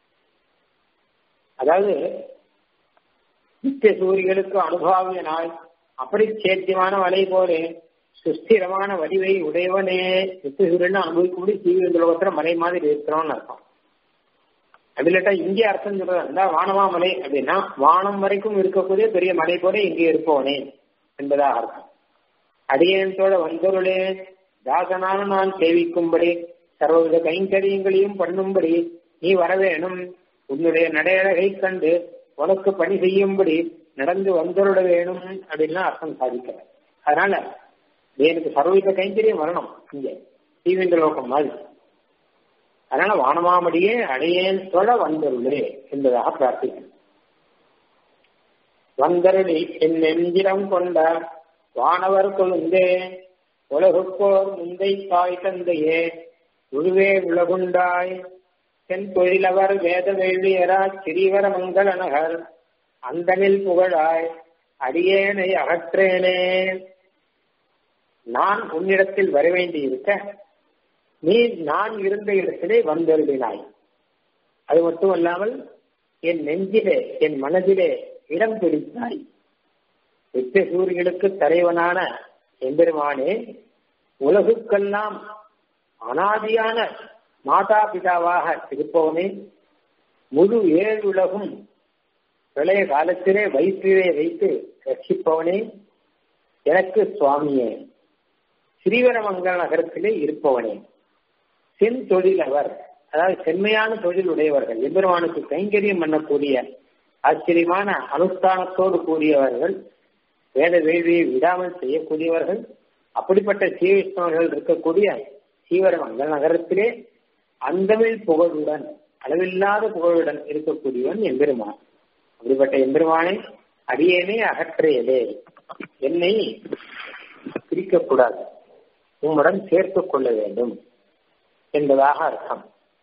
அதாவது நித்திய சூரியர்களுக்கு அனுபவியனாய் அப்படி சேத்தியமான வலை போலே சுஸ்திரமான வடிவை உடையவனே நித்திய சூரியன் அனுபவிக்கும்படி சீவிகண்ட லோகத்துல மலை மாதிரி இருக்கிறோம்னு அர்த்தம் அதுலட்டா இங்கே அர்த்தம் சொல்றதா இருந்தா வானமாமலை அப்படின்னா வானம் வரைக்கும் இருக்கக்கூடிய பெரிய மலை போல இங்கே இருப்பவனே என்பதாக அர்த்தம் அடியேனத்தோட வந்தொருளே தாசனான நான் சேவிக்கும்படி சர்வவித கைங்கரியங்களையும் பண்ணும்படி நீ வரவேணும் உன்னுடைய நடையழகை கண்டு உனக்கு பணி செய்யும்படி நடந்து வந்தருட வேணும் அப்படின்னு அர்த்தம் சாதிக்கிற அதனால எனக்கு சர்வவித கைங்கரியம் வரணும் இங்க தீவிந்த லோகம் மாதிரி அதனால வானமாமடியே அடையேன் தொழ வந்தருளே என்பதாக பிரார்த்திக்கிறேன் வந்தருளி என் நெஞ்சிடம் கொண்ட வானவர் கொழுந்தே உலகுப்போர் முந்தை தாய் தந்தையே உருவே உலகுண்டாய் தென் தொழிலவர் வேத வேள்வியரா சிறீவர மங்கள நகர் அந்தனில் புகழாய் அடியேனை அகற்றேனே நான் உன்னிடத்தில் வர வேண்டி இருக்க நீ நான் இருந்த இடத்திலே வந்தருளினாய் அது மட்டுமல்லாமல் என் நெஞ்சிலே என் மனதிலே இடம் பிடித்தாய் நித்திய சூரியனுக்கு தலைவனான எம்பெருமானே உலகுக்கெல்லாம் அனாதியான மாதா பிதாவாக இருப்பவனே முழு ஏழுலகும் பிரளய காலத்திலே வயிற்றிலே வைத்து ரட்சிப்பவனே எனக்கு சுவாமியே ஸ்ரீவரமங்கல நகரத்திலே இருப்பவனே சென் தொழில் அவர் அதாவது செம்மையான தொழில் உடையவர்கள் எம்பெருமானுக்கு கைங்கரியம் பண்ணக்கூடிய ஆச்சரியமான அனுஷ்டானத்தோடு கூடியவர்கள் வேத வேள்வியை விடாமல் செய்யக்கூடியவர்கள் அப்படிப்பட்ட சீவிஷ்ணவர்கள் இருக்கக்கூடிய சீவரமங்கல் நகரத்திலே அந்தமிழ் புகழுடன் அளவில்லாத புகழுடன் இருக்கக்கூடியவன் எம்பெருமான் அப்படிப்பட்ட எம்பெருமானை அடியேனே அகற்றையதே என்னை பிரிக்கக்கூடாது உம்முடன் சேர்த்துக் கொள்ள வேண்டும் என்பதாக அர்த்தம்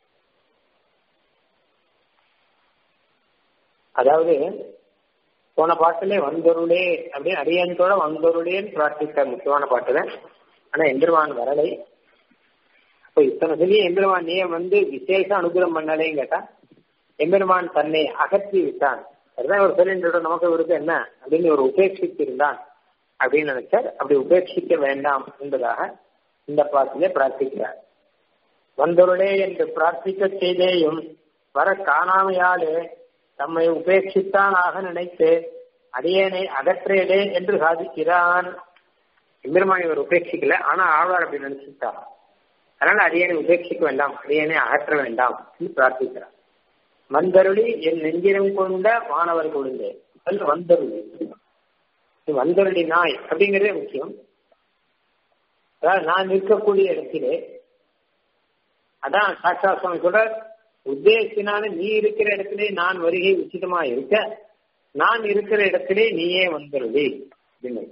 அதாவது போன பாட்டிலே வந்தொருளே அப்படின்னு அடியன்தோட வந்தொருளேன்னு பிரார்த்தித்த முக்கியமான பாட்டு தான் ஆனா எம்பெருமான் வரலை அப்போ இத்தனை சொல்லி எம்பெருமான் நீ வந்து விசேஷ அனுகிரகம் பண்ணலேன்னு கேட்டா எம்பெருமான் தன்னை அகற்றி விட்டான் அதுதான் ஒரு சொல்லின்ற நமக்கு இவருக்கு என்ன அப்படின்னு ஒரு உபேட்சித்து இருந்தான் அப்படின்னு நினைச்சார் அப்படி உபேட்சிக்க வேண்டாம் என்பதாக இந்த பாட்டிலே பிரார்த்திக்கிறார் வந்தொருளே என்று பிரார்த்திக்க செய்தேயும் வர காணாமையாலே தம்மை உபேட்சித்தான் ஆக நினைத்து அடியேனை அகற்றேடே என்று சாதிக்கிறான் எம்பெருமான் இவர் உபேட்சிக்கல ஆனா ஆழ்வார் அப்படி நினைச்சுட்டார் அதனால அடியனை உபேட்சிக்க வேண்டாம் அடியனை அகற்ற வேண்டாம் என்று பிரார்த்திக்கிறார் வந்தருளி என் நெஞ்சினம் கொண்ட மாணவர் கொழுந்தே வந்தருளி வந்தருளி நாய் அப்படிங்கிறதே முக்கியம் அதாவது நான் நிற்கக்கூடிய இடத்திலே அதான் சாட்சா சுவாமி சொல்ற உத்தேசினால நீ இருக்கிற இடத்திலே நான் வருகை உச்சிதமா இருக்க நான் இருக்கிற இடத்திலே நீயே வந்துருவி அப்படின்னு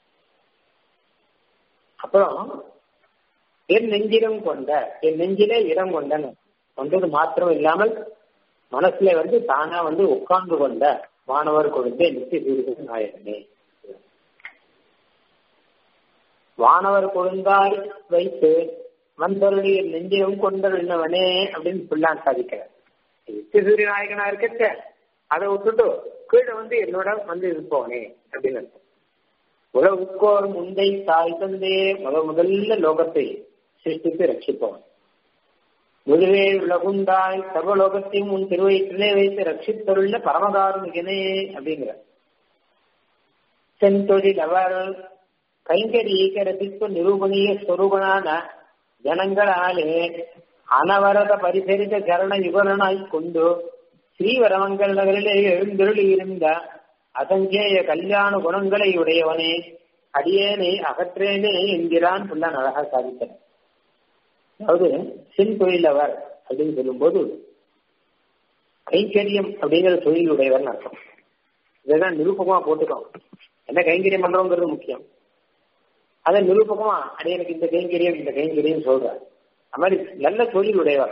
அப்புறம் என் நெஞ்சிடம் கொண்ட என் நெஞ்சிலே இடம் கொண்டன வந்தது மாத்திரம் இல்லாமல் மனசுல வந்து தானா வந்து உட்கார்ந்து கொண்ட மாணவர் கொடுத்தே நித்திய சூரியன் நாயகனே வானவர் கொழுந்தாய் வைத்து வந்தருடைய நெஞ்சிலும் கொண்டருள்ளவனே அப்படின்னு பிள்ளான் சாதிக்கிறார் நித்திய சூரிய நாயகனா இருக்கச்ச அதை விட்டுட்டு கீழே வந்து என்னோட வந்து இருப்பவனே அப்படின்னு அர்த்தம் உலகுக்கோர் முந்தை தாய் தந்தே முத முதல்ல லோகத்தை சிருஷ்டித்து ரட்சிப்பவன் முழுவே உலகுந்தாய் சர்வலோகத்தையும் உன் திருவயிற்றிலே வைத்து ரட்சித்தருள்ள பரமகாருமிகனே அப்படிங்கிற செந்தொழில் அவர் கைங்கரீக ரசிப்பு நிரூபணீய ஸ்வரூபனான ஜனங்களாலே அனவரத பரிசரித்த சரண யுகலனாய் கொண்டு ஸ்ரீவரமங்கல் நகரிலே எழுந்தருளி இருந்த அசங்கேய கல்யாண குணங்களை உடையவனே அடியேனை அகற்றேனே என்கிறான் புல்லான் அழகா சாதித்தனர் அதாவது சின் தொழிலவர் அப்படின்னு சொல்லும்போது கைங்கரியம் அப்படிங்கிற தொழில் உடையவர் அர்த்தம் இதைதான் நிரூபகமா போட்டுக்கோம் என்ன கைங்கரியம் பண்றோங்கிறது முக்கியம் அதை நிரூபகமா அடி எனக்கு இந்த கைங்கரியம் இந்த கைங்கரியம் சொல்றார் அது மாதிரி நல்ல தொழில் உடையவர்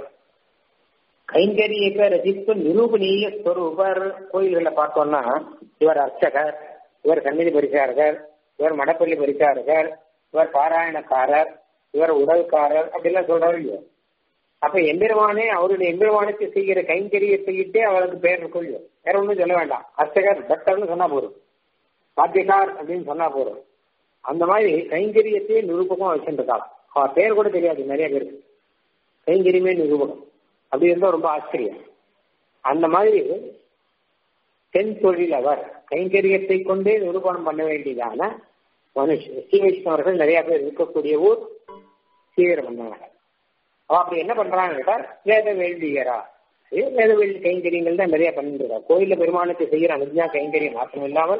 கைங்கரியக்க ரசிப்பு நிரூபணீய ஸ்வரூபர் கோயில்களை பார்த்தோம்னா இவர் அர்ச்சகர் இவர் சந்நிதி பரிசாரகர் இவர் மடப்பள்ளி பரிசாரகர் இவர் பாராயணக்காரர் இவர் உடல்காரர் அப்படிலாம் சொல்றாரு இல்லையோ அப்ப எம்பெருமானே அவருடைய எம்பெருமானுக்கு செய்கிற கைங்கரியத்தையிட்டே அவருக்கு பேர் இருக்கும் இல்லையோ வேற ஒன்றும் சொல்ல வேண்டாம் அர்ச்சகர் பக்தர்னு சொன்னா போதும் பாத்தியக்கார் அப்படின்னு சொன்னா போதும் அந்த மாதிரி கைங்கரியத்தையே நிரூபகமா வச்சுருக்காளாம் அவன் பேர் கூட தெரியாது நிறைய பேருக்கு கைங்கரியமே நிரூபகம் அப்படி இருந்தா ரொம்ப ஆச்சரியம் அந்த மாதிரி தென் தொழில் அவர் கைங்கரியத்தை கொண்டே நிரூபணம் பண்ண வேண்டியதான மனுஷ ஸ்ரீ வைஷ்ணவர்கள் நிறைய பேர் இருக்கக்கூடிய ஊர் ஸ்ரீவரமன்னாங்க அவ அப்படி என்ன பண்றான்னு கேட்டா வேத வேள்வியரா வேத வேள்வி கைங்கரியங்கள் தான் நிறைய பண்ணிட்டு இருக்கா கோயில்ல பெருமானுக்கு செய்யற அனுஜா கைங்கரியம் மாத்திரம் இல்லாமல்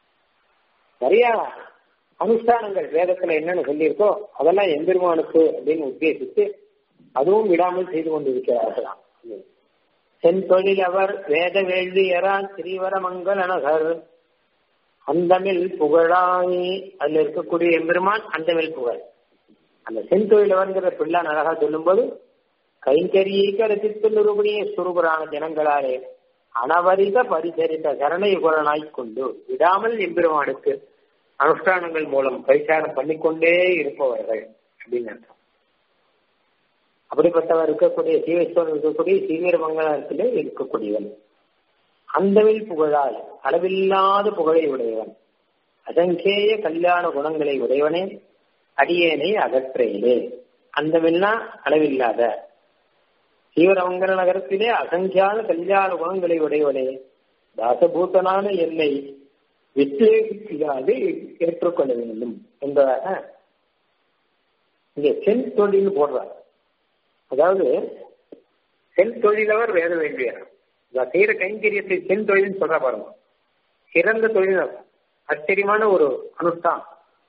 நிறைய அனுஷ்டானங்கள் வேதத்துல என்னன்னு சொல்லியிருக்கோ அதெல்லாம் எம்பெருமானுக்கு அப்படின்னு உத்தேசித்து அதுவும் விடாமல் செய்து கொண்டிருக்கிறார்களாம் செந்தொழில் அவர் வேத வேள்வியரான் ஸ்ரீவரமங்கல் அனகர் அந்தமில் புகழாய் அதுல இருக்கக்கூடிய எம்பெருமான் அந்தமில் புகழ் அந்த செந்தொழில் அவர்ங்கிற பிள்ளான் அழகா சொல்லும்போது கைங்கரியீக ரசித்து நிரூபணிய சுரூபரான ஜனங்களாலே அனவரித பரிசரித்த சரணயுகலனாய் கொண்டு விடாமல் எம்பெருமானுக்கு அனுஷ்டானங்கள் மூலம் பரிசாரம் பண்ணிக்கொண்டே இருப்பவர்கள் அப்படின்னு அர்த்தம் அப்படிப்பட்டவர் இருக்கக்கூடிய சீவேஸ்வரன் இருக்கக்கூடிய சீவிர மங்கலத்திலே இருக்கக்கூடியவன் அந்தவில் புகழால் அளவில்லாத புகழை உடையவன் அசங்கேய கல்யாண குணங்களை உடையவனே அடியேனை அகற்றேனே அந்தமெல்லாம் அளவில்லாத தீவிரமங்கல நகரத்திலே அசங்கியான கல்யாண குணங்களை உடையவனே தாசபூத்தனான என்னை வித்வேகிக்காது ஏற்றுக்கொள்ள வேண்டும் என்பதாக இங்கே செல் தொழில் போடுறார் அதாவது செல் தொழிலவர் வேத வேண்டியவர் செய்யற கைங்கரியத்தை செல் தொழில் சொல்ற பாருங்க சிறந்த தொழில் ஆச்சரியமான ஒரு அனுஷ்டானம்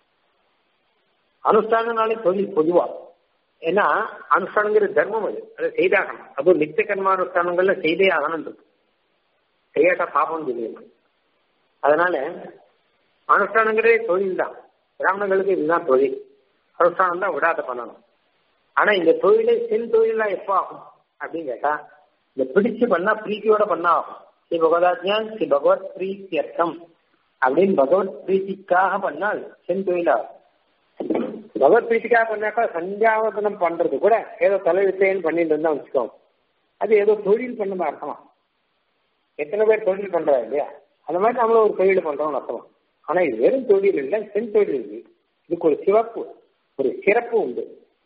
அனுஷ்டானனாலே தொழில் பொதுவா ஏன்னா அனுஷ்டானங்கிற தர்மம் அது அதை செய்தாகணும் அதுவும் நித்திய கர்மானுஷ்டானங்கள்ல செய்தே ஆகணும் இருக்கு செய்யாட்டா பாபம் தெரியும் அதனால அனுஷ்டானங்கிறதே தொழில் தான் பிராமணர்களுக்கு இதுதான் தொழில் அனுஷ்டானம் தான் விடாத பண்ணணும் ஆனா இந்த தொழிலை செல் தொழிலா எப்போ ஆகும் அப்படின்னு கேட்டா இந்த பிடிச்சு பண்ணா பிரீத்தியோட பண்ணா ஆகும் ஸ்ரீ பகவதாஜ்யான் ஸ்ரீ பகவத் பிரீத்தி அர்த்தம் அப்படின்னு பகவத் பிரீத்திக்காக பண்ணால் செல் தொழிலாகும் பகவத் பிரீத்திக்காக பண்ணாக்கா சந்தியாவதனம் பண்றது கூட ஏதோ தலைவித்தைன்னு பண்ணிட்டு இருந்தா வச்சுக்கோங்க அது ஏதோ தொழில் பண்ண அர்த்தமா எத்தனை பேர் தொழில் பண்றாரு இல்லையா அந்த மாதிரி நம்மளும் ஒரு தொழில் பண்றோம்னு அர்த்தமா ஆனா இது வெறும் தொழில் இல்லை சென் தொழில் இருக்கு இதுக்கு ஒரு சிவப்பு ஒரு சிறப்பு உண்டு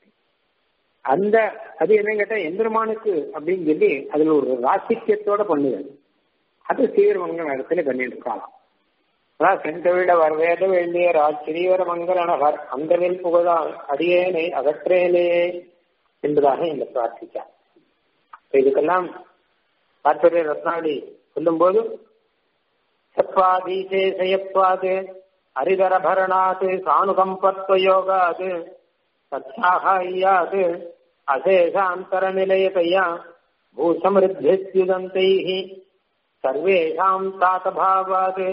அந்த அது என்னன்னு கேட்டா எந்திரமானுக்கு அப்படின்னு சொல்லி அதுல ஒரு ராசிக்கியத்தோட பண்ணுது அது தீவிரமங்கல இடத்துல பண்ணிட்டு இருக்கலாம் அதான் செந்தவிட வரவேத வேண்டிய ராஜ்ரீவர மங்களனவர் அந்தனில் புகழால் அடியேனை அகற்றேனே என்பதாக இந்த பிரார்த்தித்தார் இதுக்கெல்லாம் தாற்பரிய ரத்னாவளி சொல்லும்போது சத்வாதீசே செயத்வாது ஹரிதரபரணாது சானுகம்பத்வயோகாது சத்யாகாயாது அசேஷாந்தரநிலையதையா பூசமிருத்தியுதந்தைः சர்வேஷாம் தாத்தபாவாத்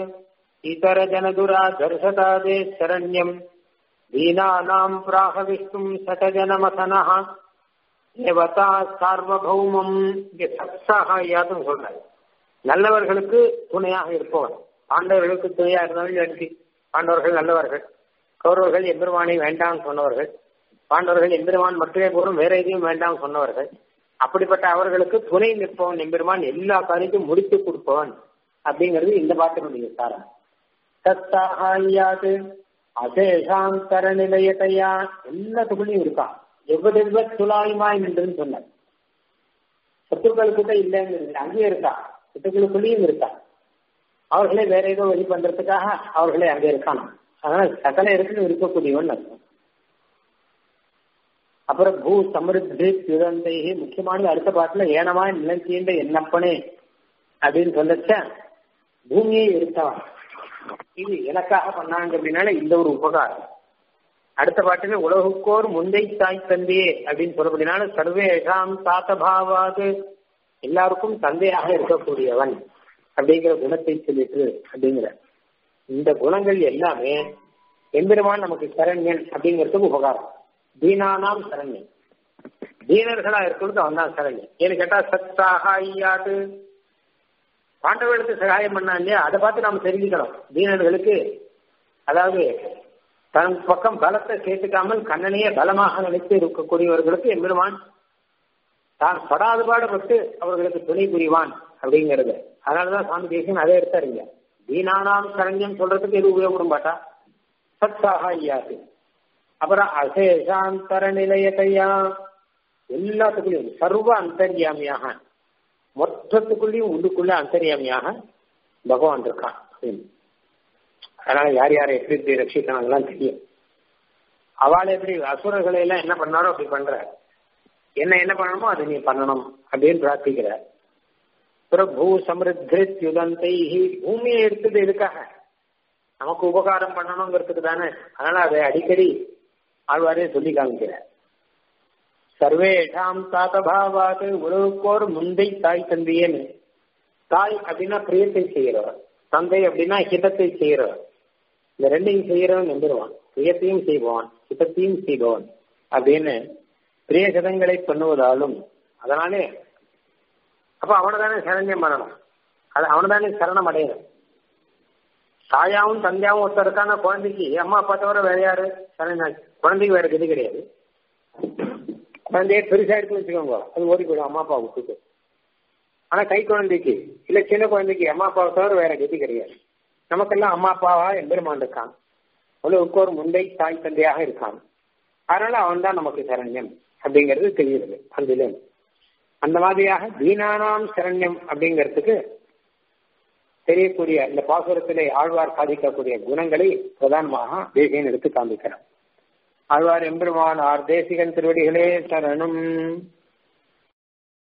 इतरजनदुराधर्षतादे शरण्यम् दीनानाम् प्राहविष्णुम् शतजनमथनः தேவதா சார்வபௌமம் சத்சாகாயாதும் சொல்றாரு நல்லவர்களுக்கு துணையாக இருப்பவன் பாண்டவர்களுக்கு துணையா இருந்தாலும் எனக்கு பாண்டவர்கள் நல்லவர்கள் கௌரவர்கள் எம்பெருமானை வேண்டாம் சொன்னவர்கள் பாண்டவர்கள் எம்பெருமான் மட்டுமே போதும் வேற எதையும் வேண்டாம் சொன்னவர்கள் அப்படிப்பட்ட அவர்களுக்கு துணை நிற்பவன் எம்பெருமான் எல்லா காரியத்தையும் முடித்து கொடுப்பவன் அப்படிங்கிறது இந்த பாட்டினுடைய சாரம் தத்தாகாயாது அசேஷாந்தர நிலையத்தையா எல்லாத்துக்குள்ளயும் இருக்கான் எவ்வளவு துலாயுமாய் நின்றுன்னு சொன்னார் சத்துக்கள் கூட இல்லைங்கிறது அங்கேயும் இருக்கா சத்துக்களுக்குள்ளேயும் இருக்கா அவர்களே வேற ஏதோ வழி பண்றதுக்காக அவர்களே அங்கே இருக்கானா அதனால சகல இருக்குன்னு இருக்கக்கூடியவன் அர்த்தம் அப்புறம் பூ சமிருத்தி சுதந்தை முக்கியமானது அடுத்த பாட்டுல ஏனமாய் நிலத்தீண்ட என்னப்பனே அப்படின்னு சொல்லச்ச பூமியை எடுத்தவன் இது எனக்காக பண்ணாங்க அப்படின்னால இந்த ஒரு உபகாரம் அடுத்த பாட்டுல உலகுக்கோர் முந்தை தாய் தந்தையே அப்படின்னு சொல்லப்படினால சர்வேஷாம் தாத்தபாவாது எல்லாருக்கும் தந்தையாக இருக்கக்கூடியவன் அப்படிங்கிற குணத்தை சொல்லிட்டு அப்படிங்கிற இந்த குணங்கள் எல்லாமே எம்பெருமான் நமக்கு சரண்யன் அப்படிங்கிறதுக்கு உபகாரம் தீனானாம் சரண்யன் தீனர்களா இருக்கிறது அவன் தான் சரண்யன் ஏன்னு கேட்டா சத்தாக ஐயாது பாண்டவர்களுக்கு சகாயம் பண்ணா இல்லையா அதை பார்த்து நாம தெரிஞ்சுக்கணும் தீனர்களுக்கு அதாவது தன் பக்கம் பலத்தை சேர்த்துக்காமல் கண்ணனையே பலமாக நினைத்து இருக்கக்கூடியவர்களுக்கு எம்பெருமான் தான் படாத பாடுபட்டு அவர்களுக்கு துணை புரிவான் அப்படிங்கிறது அதனாலதான் சுவாமி தேசியம் அதை எடுத்தாருங்க தீனானாம் சரண்யம் சொல்றதுக்கு எது உபயோகப்படும் பாட்டா சத்தாக ஐயாது அப்புறம் அசேஷாந்தர நிலையத்தையா எல்லாத்துக்குள்ளயும் சர்வ அந்தர்யாமியாக மொத்தத்துக்குள்ளேயும் உள்ளுக்குள்ள அந்தரியாமியாக பகவான் இருக்கான் அதனால யார் யாரை எப்படி எப்படி ரட்சிக்கணும்லாம் தெரியும் அவளை எப்படி அசுரர்களை எல்லாம் என்ன பண்ணாரோ அப்படி பண்ற என்ன என்ன பண்ணணுமோ அதை நீ பண்ணணும் அப்படின்னு பிரார்த்திக்கிற பிரபு சமிருத்தியுதந்தை பூமியை எடுத்தது எதுக்காக நமக்கு உபகாரம் பண்ணணுங்கிறதுக்கு தானே அதனால அதை அடிக்கடி ஆழ்வாரே சொல்லி காமிக்கிறார் சர்வேஷாம் தாத்தபாவாது உலகுக்கோர் முந்தை தாய் தந்தையேன்னு தாய் அப்படின்னா பிரியத்தை செய்கிறவர் தந்தை அப்படின்னா ஹிதத்தை செய்கிறவர் இந்த ரெண்டையும் செய்கிறவன் நம்பிடுவான் பிரியத்தையும் செய்வான் ஹிதத்தையும் செய்பவன் அப்படின்னு பிரிய ஹிதங்களை பண்ணுவதாலும் அதனாலே அப்ப அவனை தானே சரண்யம் பண்ணணும் அது அவனை தானே சரணம் அடையணும் தாயாவும் தந்தையாவும் ஒருத்தர் இருக்கான குழந்தைக்கு அம்மா அப்பா தவிர வேற யாரு சரணம் குழந்தைக்கு வேற கதி கிடையாது குழந்தைய பெருசா எடுத்து வச்சுக்கோங்க அது ஓடி போயிடும் அம்மா அப்பா விட்டுட்டு ஆனா கை குழந்தைக்கு இல்ல சின்ன குழந்தைக்கு அம்மா அப்பாவை தவிர வேற கதி கிடையாது நமக்கெல்லாம் அம்மா அப்பாவா எம்பெருமான் இருக்கான் உலகுக்கு ஒரு முந்தை தாய் தந்தையாக இருக்கான் அதனால அவன் தான் நமக்கு சரண்யம் அப்படிங்கிறது தெரியுது அதிலே அந்த மாதிரியாக தீனானாம் சரண்யம் அப்படிங்கிறதுக்கு தெரியக்கூடிய இந்த பாசுரத்திலே ஆழ்வார் சாதிக்கக்கூடிய குணங்களை பிரதானமாக தேசியன் எடுத்து காண்பிக்கிறார் ஆழ்வார் எம்பெருமான் ஆர் தேசிகன் திருவடிகளே சரணம்